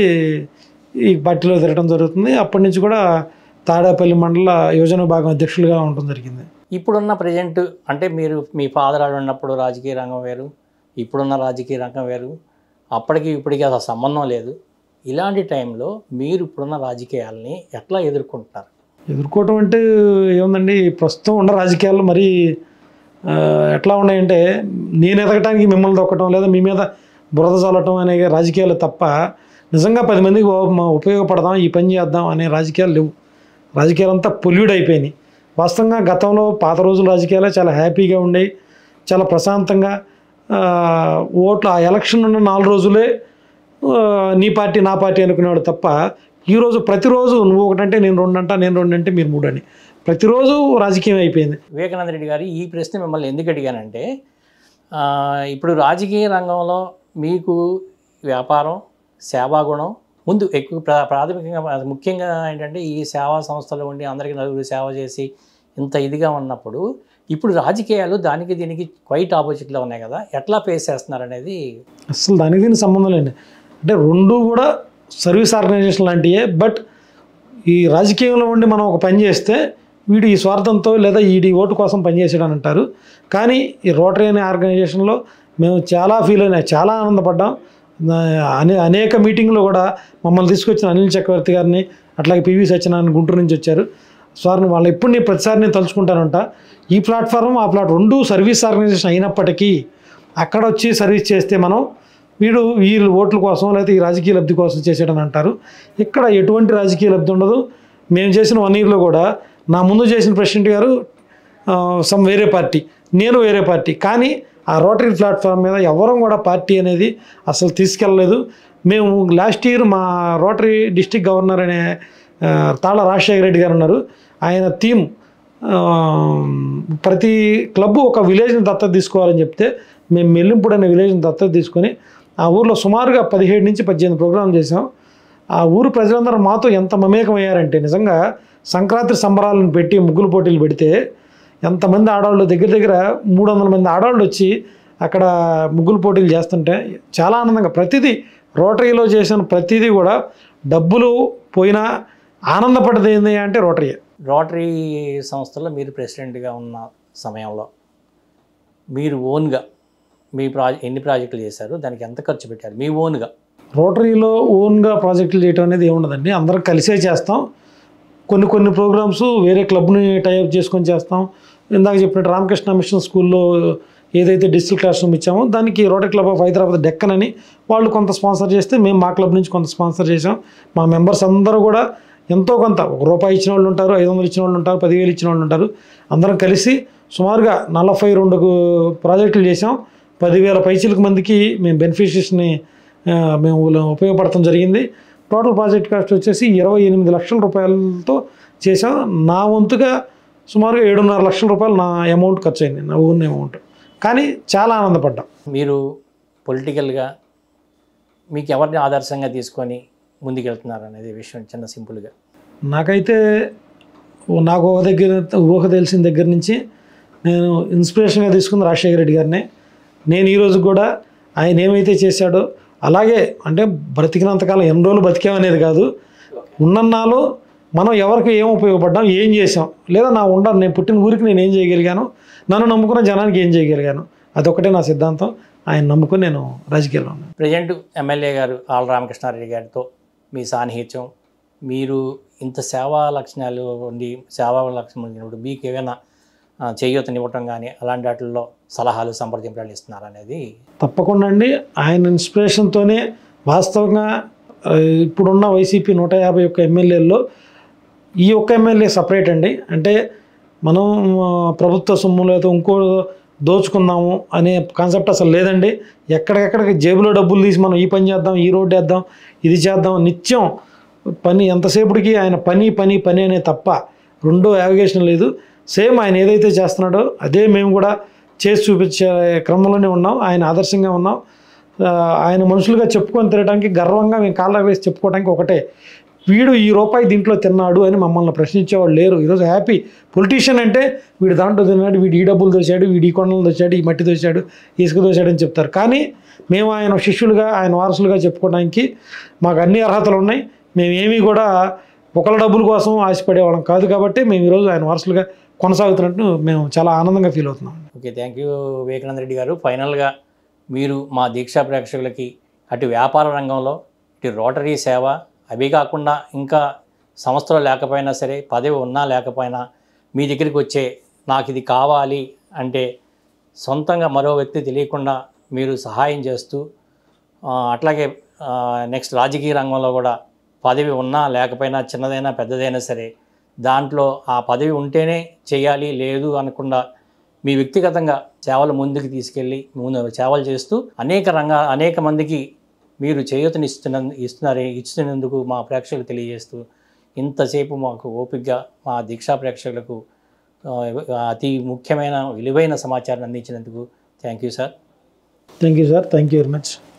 ఈ పార్టీలో తిరగడం జరుగుతుంది అప్పటి నుంచి కూడా తాడేపల్లి మండల యోజన విభాగం అధ్యక్షులుగా ఉండడం జరిగింది ఇప్పుడున్న ప్రజెంట్ అంటే మీరు మీ ఫాదర్ ఆడు ఉన్నప్పుడు రాజకీయ రంగం వేరు ఇప్పుడున్న రాజకీయ రంగం వేరు అప్పటికి ఇప్పటికి అసలు సంబంధం లేదు ఇలాంటి టైంలో మీరు ఇప్పుడున్న రాజకీయాలని ఎట్లా ఎదుర్కొంటున్నారు ఎదుర్కోవటం అంటే ఏముందండి ప్రస్తుతం ఉన్న రాజకీయాలు మరీ ఆ, ఎట్లా ఉన్నాయంటే నేను ఎదగటానికి మిమ్మల్ని దొక్కటం లేదా మీ మీద బురద చల్లటం అనే రాజకీయాలు తప్ప నిజంగా పది మందికి ఉ- ఉపయోగపడదాం ఈ పని చేద్దాం అనే రాజకీయాలు లేవు రాజకీయాలు అంతా పొల్యూడ్ అయిపోయినాయి వాస్తవంగా గతంలో పాత రోజుల రాజకీయాలే చాలా హ్యాపీగా ఉండేవి చాలా ప్రశాంతంగా ఆ, ఓట్లు ఆ ఎలక్షన్ ఉన్న నాలుగు రోజులే ఆ, నీ పార్టీ నా పార్టీ అనుకునేవాడు తప్ప ఈరోజు ప్రతిరోజు నువ్వు ఒకటంటే నేను రెండు అంటా నేను రెండు అంటే మీరు మూడు అని ప్రతిరోజు రాజకీయం అయిపోయింది వివేకానంద రెడ్డి గారు ఈ ప్రశ్న మిమ్మల్ని ఎందుకు అడిగానంటే ఆ, ఇప్పుడు రాజకీయ రంగంలో మీకు వ్యాపారం సేవాగుణం ముందు ఎక్కువ ప్రా ప్రాథమికంగా ముఖ్యంగా ఏంటంటే ఈ సేవా సంస్థలు ఉండి అందరికీ నలుగురు సేవ చేసి ఇంత ఇదిగా ఉన్నప్పుడు ఇప్పుడు రాజకీయాలు దానికి దీనికి క్వైట్ ఆపోజిట్లో ఉన్నాయి కదా ఎట్లా ఫేస్ చేస్తున్నారు అనేది అసలు దానికి దీనికి సంబంధం లేండి అంటే రెండు కూడా సర్వీస్ ఆర్గనైజేషన్ లాంటివే బట్ ఈ రాజకీయంలో ఉండి మనం ఒక పని చేస్తే వీడు ఈ స్వార్థంతో లేదా ఈడి ఓటు కోసం పనిచేసాడని అంటారు కానీ ఈ రోటరీ అనే ఆర్గనైజేషన్లో మేము చాలా ఫీల్ అయినా చాలా ఆనందపడ్డాం నా- అనే అనేక మీటింగ్లో కూడా మమ్మల్ని తీసుకొచ్చిన అనిల్ చక్రవర్తి గారిని అట్లాగే పివి సత్యనారాయణ గుంటూరు నుంచి వచ్చారు సార్ వాళ్ళు ఎప్పుడు నేను ప్రతిసారి నేను తలుచుకుంటానంట ఈ ప్లాట్ఫారం ఆ ప్లాట్ రెండు సర్వీస్ ఆర్గనైజేషన్ అయినప్పటికీ అక్కడ వచ్చి సర్వీస్ చేస్తే మనం వీడు వీళ్ళు ఓట్ల కోసం లేకపోతే ఈ రాజకీయ లబ్ధి కోసం చేసాడని అంటారు ఇక్కడ ఎటువంటి రాజకీయ లబ్ధి ఉండదు మేము చేసిన వన్ ఇయర్లో కూడా నా ముందు చేసిన ప్రెసిడెంట్ గారు సమ్ వేరే పార్టీ నేను వేరే పార్టీ కానీ ఆ రోటరీ ప్లాట్ఫామ్ మీద ఎవరం కూడా పార్టీ అనేది అసలు తీసుకెళ్ళలేదు మేము లాస్ట్ ఇయర్ మా రోటరీ డిస్టిక్ గవర్నర్ అనే ఆ, తాళ రాజశేఖర రెడ్డి గారు ఉన్నారు ఆయన థీమ్ ఆ, ప్రతి క్లబ్ ఒక విలేజ్ని దత్తత తీసుకోవాలని చెప్తే మేము మెల్లింపుడు అనే విలేజ్ని దత్తత తీసుకొని ఆ ఊర్లో సుమారుగా పదిహేడు నుంచి పద్దెనిమిది ప్రోగ్రాం చేసాం ఆ ఊరు ప్రజలందరూ మాతో ఎంత మమేకం అయ్యారంటే నిజంగా సంక్రాంతి సంబరాలను పెట్టి ముగ్గులు పోటీలు పెడితే ఎంతమంది ఆడవాళ్ళు దగ్గర దగ్గర మూడు వందల మంది ఆడవాళ్ళు వచ్చి అక్కడ ముగ్గులు పోటీలు చేస్తుంటే చాలా ఆనందంగా ప్రతిదీ రోటరీలో చేసిన ప్రతిదీ కూడా డబ్బులు పోయినా ఆనందపడ్డది ఏంటి అంటే రోటరీయే రోటరీ సంస్థలో మీరు ప్రెసిడెంట్గా ఉన్న సమయంలో మీరు ఓన్గా మీ ప్రాజె ఎన్ని ప్రాజెక్టులు చేశారు దానికి ఎంత ఖర్చు పెట్టారు మీ ఓన్గా రోటరీలో ఓన్గా ప్రాజెక్టులు చేయడం అనేది ఏముండదండి అందరం కలిసే చేస్తాం కొన్ని కొన్ని ప్రోగ్రామ్స్ వేరే క్లబ్ని టైప్ చేసుకొని చేస్తాం ఇందాక చెప్పినట్టు రామకృష్ణ మిషన్ స్కూల్లో ఏదైతే డిజిటల్ క్లాస్ రూమ్ ఇచ్చామో దానికి rotary club of Hyderabad Deccan అని వాళ్ళు కొంత స్పాన్సర్ చేస్తే మేము మా క్లబ్ నుంచి కొంత స్పాన్సర్ చేసాం మా మెంబర్స్ అందరూ కూడా ఎంతో కొంత ఒక రూపాయి ఇచ్చిన వాళ్ళు ఉంటారు ఐదు వందలు ఇచ్చిన వాళ్ళు ఉంటారు పదివేలు ఇచ్చిన వాళ్ళు ఉంటారు అందరం కలిసి సుమారుగా నలభై రెండు ప్రాజెక్టులు చేసాం పదివేల పైచీలకు మందికి మేము బెనిఫిషరీస్ని మేము ఉపయోగపడటం జరిగింది టోటల్ ప్రాజెక్ట్ కాస్ట్ వచ్చేసి ఇరవై ఎనిమిది లక్షల రూపాయలతో చేసాం నా వంతుగా సుమారుగా ఏడున్నర లక్షల రూపాయలు నా అమౌంట్ ఖర్చు అయింది నా ఓన్ అమౌంట్ కానీ చాలా ఆనందపడ్డాం మీరు పొలిటికల్గా మీకు ఎవరిని ఆదర్శంగా తీసుకొని ముందుకెళ్తున్నారు అనేది విషయం చిన్న సింపుల్గా నాకైతే ఓ- నాకు ఒక దగ్గర ఊహ తెలిసిన దగ్గర నుంచి నేను ఇన్స్పిరేషన్గా తీసుకుంది రాజశేఖర రెడ్డి గారిని నేను ఈరోజు కూడా ఆయన ఏమైతే చేశాడో అలాగే అంటే బ్రతికినంతకాలం ఎన్ని రోజులు బతికామనేది కాదు ఉన్నన్నాళ్ళు మనం ఎవరికి ఏం ఉపయోగపడ్డాం ఏం చేసాం లేదా నా ఉండాలి నేను పుట్టిన ఊరికి నేను ఏం చేయగలిగాను నన్ను నమ్ముకున్న జనానికి ఏం చేయగలిగాను అదొకటే నా సిద్ధాంతం ఆయన నమ్ముకుని నేను రాజకీయాల్లో ఉన్నాను ప్రజెంట్ ఎమ్మెల్యే గారు ఆళ్ళ రామకృష్ణారెడ్డి గారితో మీ సాన్నిహిత్యం మీరు ఇంత సేవా లక్షణాలు ఉండి సేవా లక్షణాలు ఉన్నప్పుడు మీకు ఏమైనా ఆ, చేయూతనివ్వటం కానీ అలాంటి వాటిల్లో సలహాలు సంప్రదింపులు ఇస్తున్నారు అనేది తప్పకుండా అండి ఆయన ఇన్స్పిరేషన్తోనే వాస్తవంగా ఆ, ఇప్పుడున్న వైసీపీ నూట యాభై ఒక్క ఎమ్మెల్యేల్లో ఈ ఒక్క ఎమ్మెల్యే సపరేట్ అండి అంటే మనం ఆ, ప్రభుత్వ సొమ్ము లేదా ఇంకో దోచుకుందాము అనే కాన్సెప్ట్ అసలు లేదండి ఎక్కడికెక్కడికి జేబులో డబ్బులు తీసి మనం ఈ పని చేద్దాం ఈ రోడ్డు వేద్దాం ఇది చేద్దాం నిత్యం పని ఎంతసేపటికి ఆయన పని పని పని అనే తప్ప రెండో యావిగేషన్ లేదు సేమ్ ఆయన ఏదైతే చేస్తున్నాడో అదే మేము కూడా చేసి చూపించే క్రమంలోనే ఉన్నాం ఆయన ఆదర్శంగా ఉన్నాం ఆ, ఆయన మనుషులుగా చెప్పుకొని తిరగడానికి గర్వంగా మేము కాళ్ళ వేసి చెప్పుకోవడానికి ఒకటే వీడు ఈ రూపాయి దీంట్లో తిన్నాడు అని మమ్మల్ని ప్రశ్నించేవాళ్ళు లేరు ఈరోజు హ్యాపీ పొలిటీషియన్ అంటే వీడు దాంట్లో తిన్నాడు వీడు ఈ డబ్బులు దోచాడు వీడు ఈ కొండలు దోచాడు ఈ మట్టి దోచాడు ఇసుక దోచాడు అని చెప్తారు కానీ మేము ఆయన శిష్యులుగా ఆయన వారసులుగా చెప్పుకోవడానికి మాకు అన్ని అర్హతలు ఉన్నాయి మేము ఏమీ కూడా ఒకళ్ళ డబ్బుల కోసం ఆశపడేవాళ్ళం కాదు కాబట్టి మేము ఈరోజు ఆయన వారసులుగా కొనసాగుతున్నట్టు మేము చాలా ఆనందంగా ఫీల్ అవుతున్నాం okay thank you Vivekananda Reddy గారు ఫైనల్గా మీరు మా దీక్షా ప్రేక్షకులకి అటు వ్యాపార రంగంలో ఇటు రోటరీ సేవ అవి కాకుండా ఇంకా సంస్థలు లేకపోయినా సరే పదవి ఉన్నా లేకపోయినా మీ దగ్గరికి వచ్చే నాకు ఇది కావాలి అంటే సొంతంగా మరో వ్యక్తి తెలియకుండా మీరు సహాయం చేస్తూ ఆ, అట్లాగే నెక్స్ట్ రాజకీయ రంగంలో కూడా పదవి ఉన్నా లేకపోయినా చిన్నదైనా పెద్దదైనా సరే దాంట్లో ఆ పదవి ఉంటేనే చేయాలి లేదు అనకుండా మీ వ్యక్తిగతంగా సేవలు ముందుకు తీసుకెళ్ళి ముందు సేవలు చేస్తూ అనేక రంగా అనేక మందికి మీరు చేయూతని ఇస్తున్న ఇస్తున్నారు ఇస్తున్నందుకు మా ప్రేక్షకులు తెలియజేస్తూ ఇంతసేపు మాకు ఓపికగా మా దీక్షా ప్రేక్షకులకు ఆ, అతి ముఖ్యమైన విలువైన సమాచారాన్ని అందించినందుకు thank you sir thank you sir thank you very much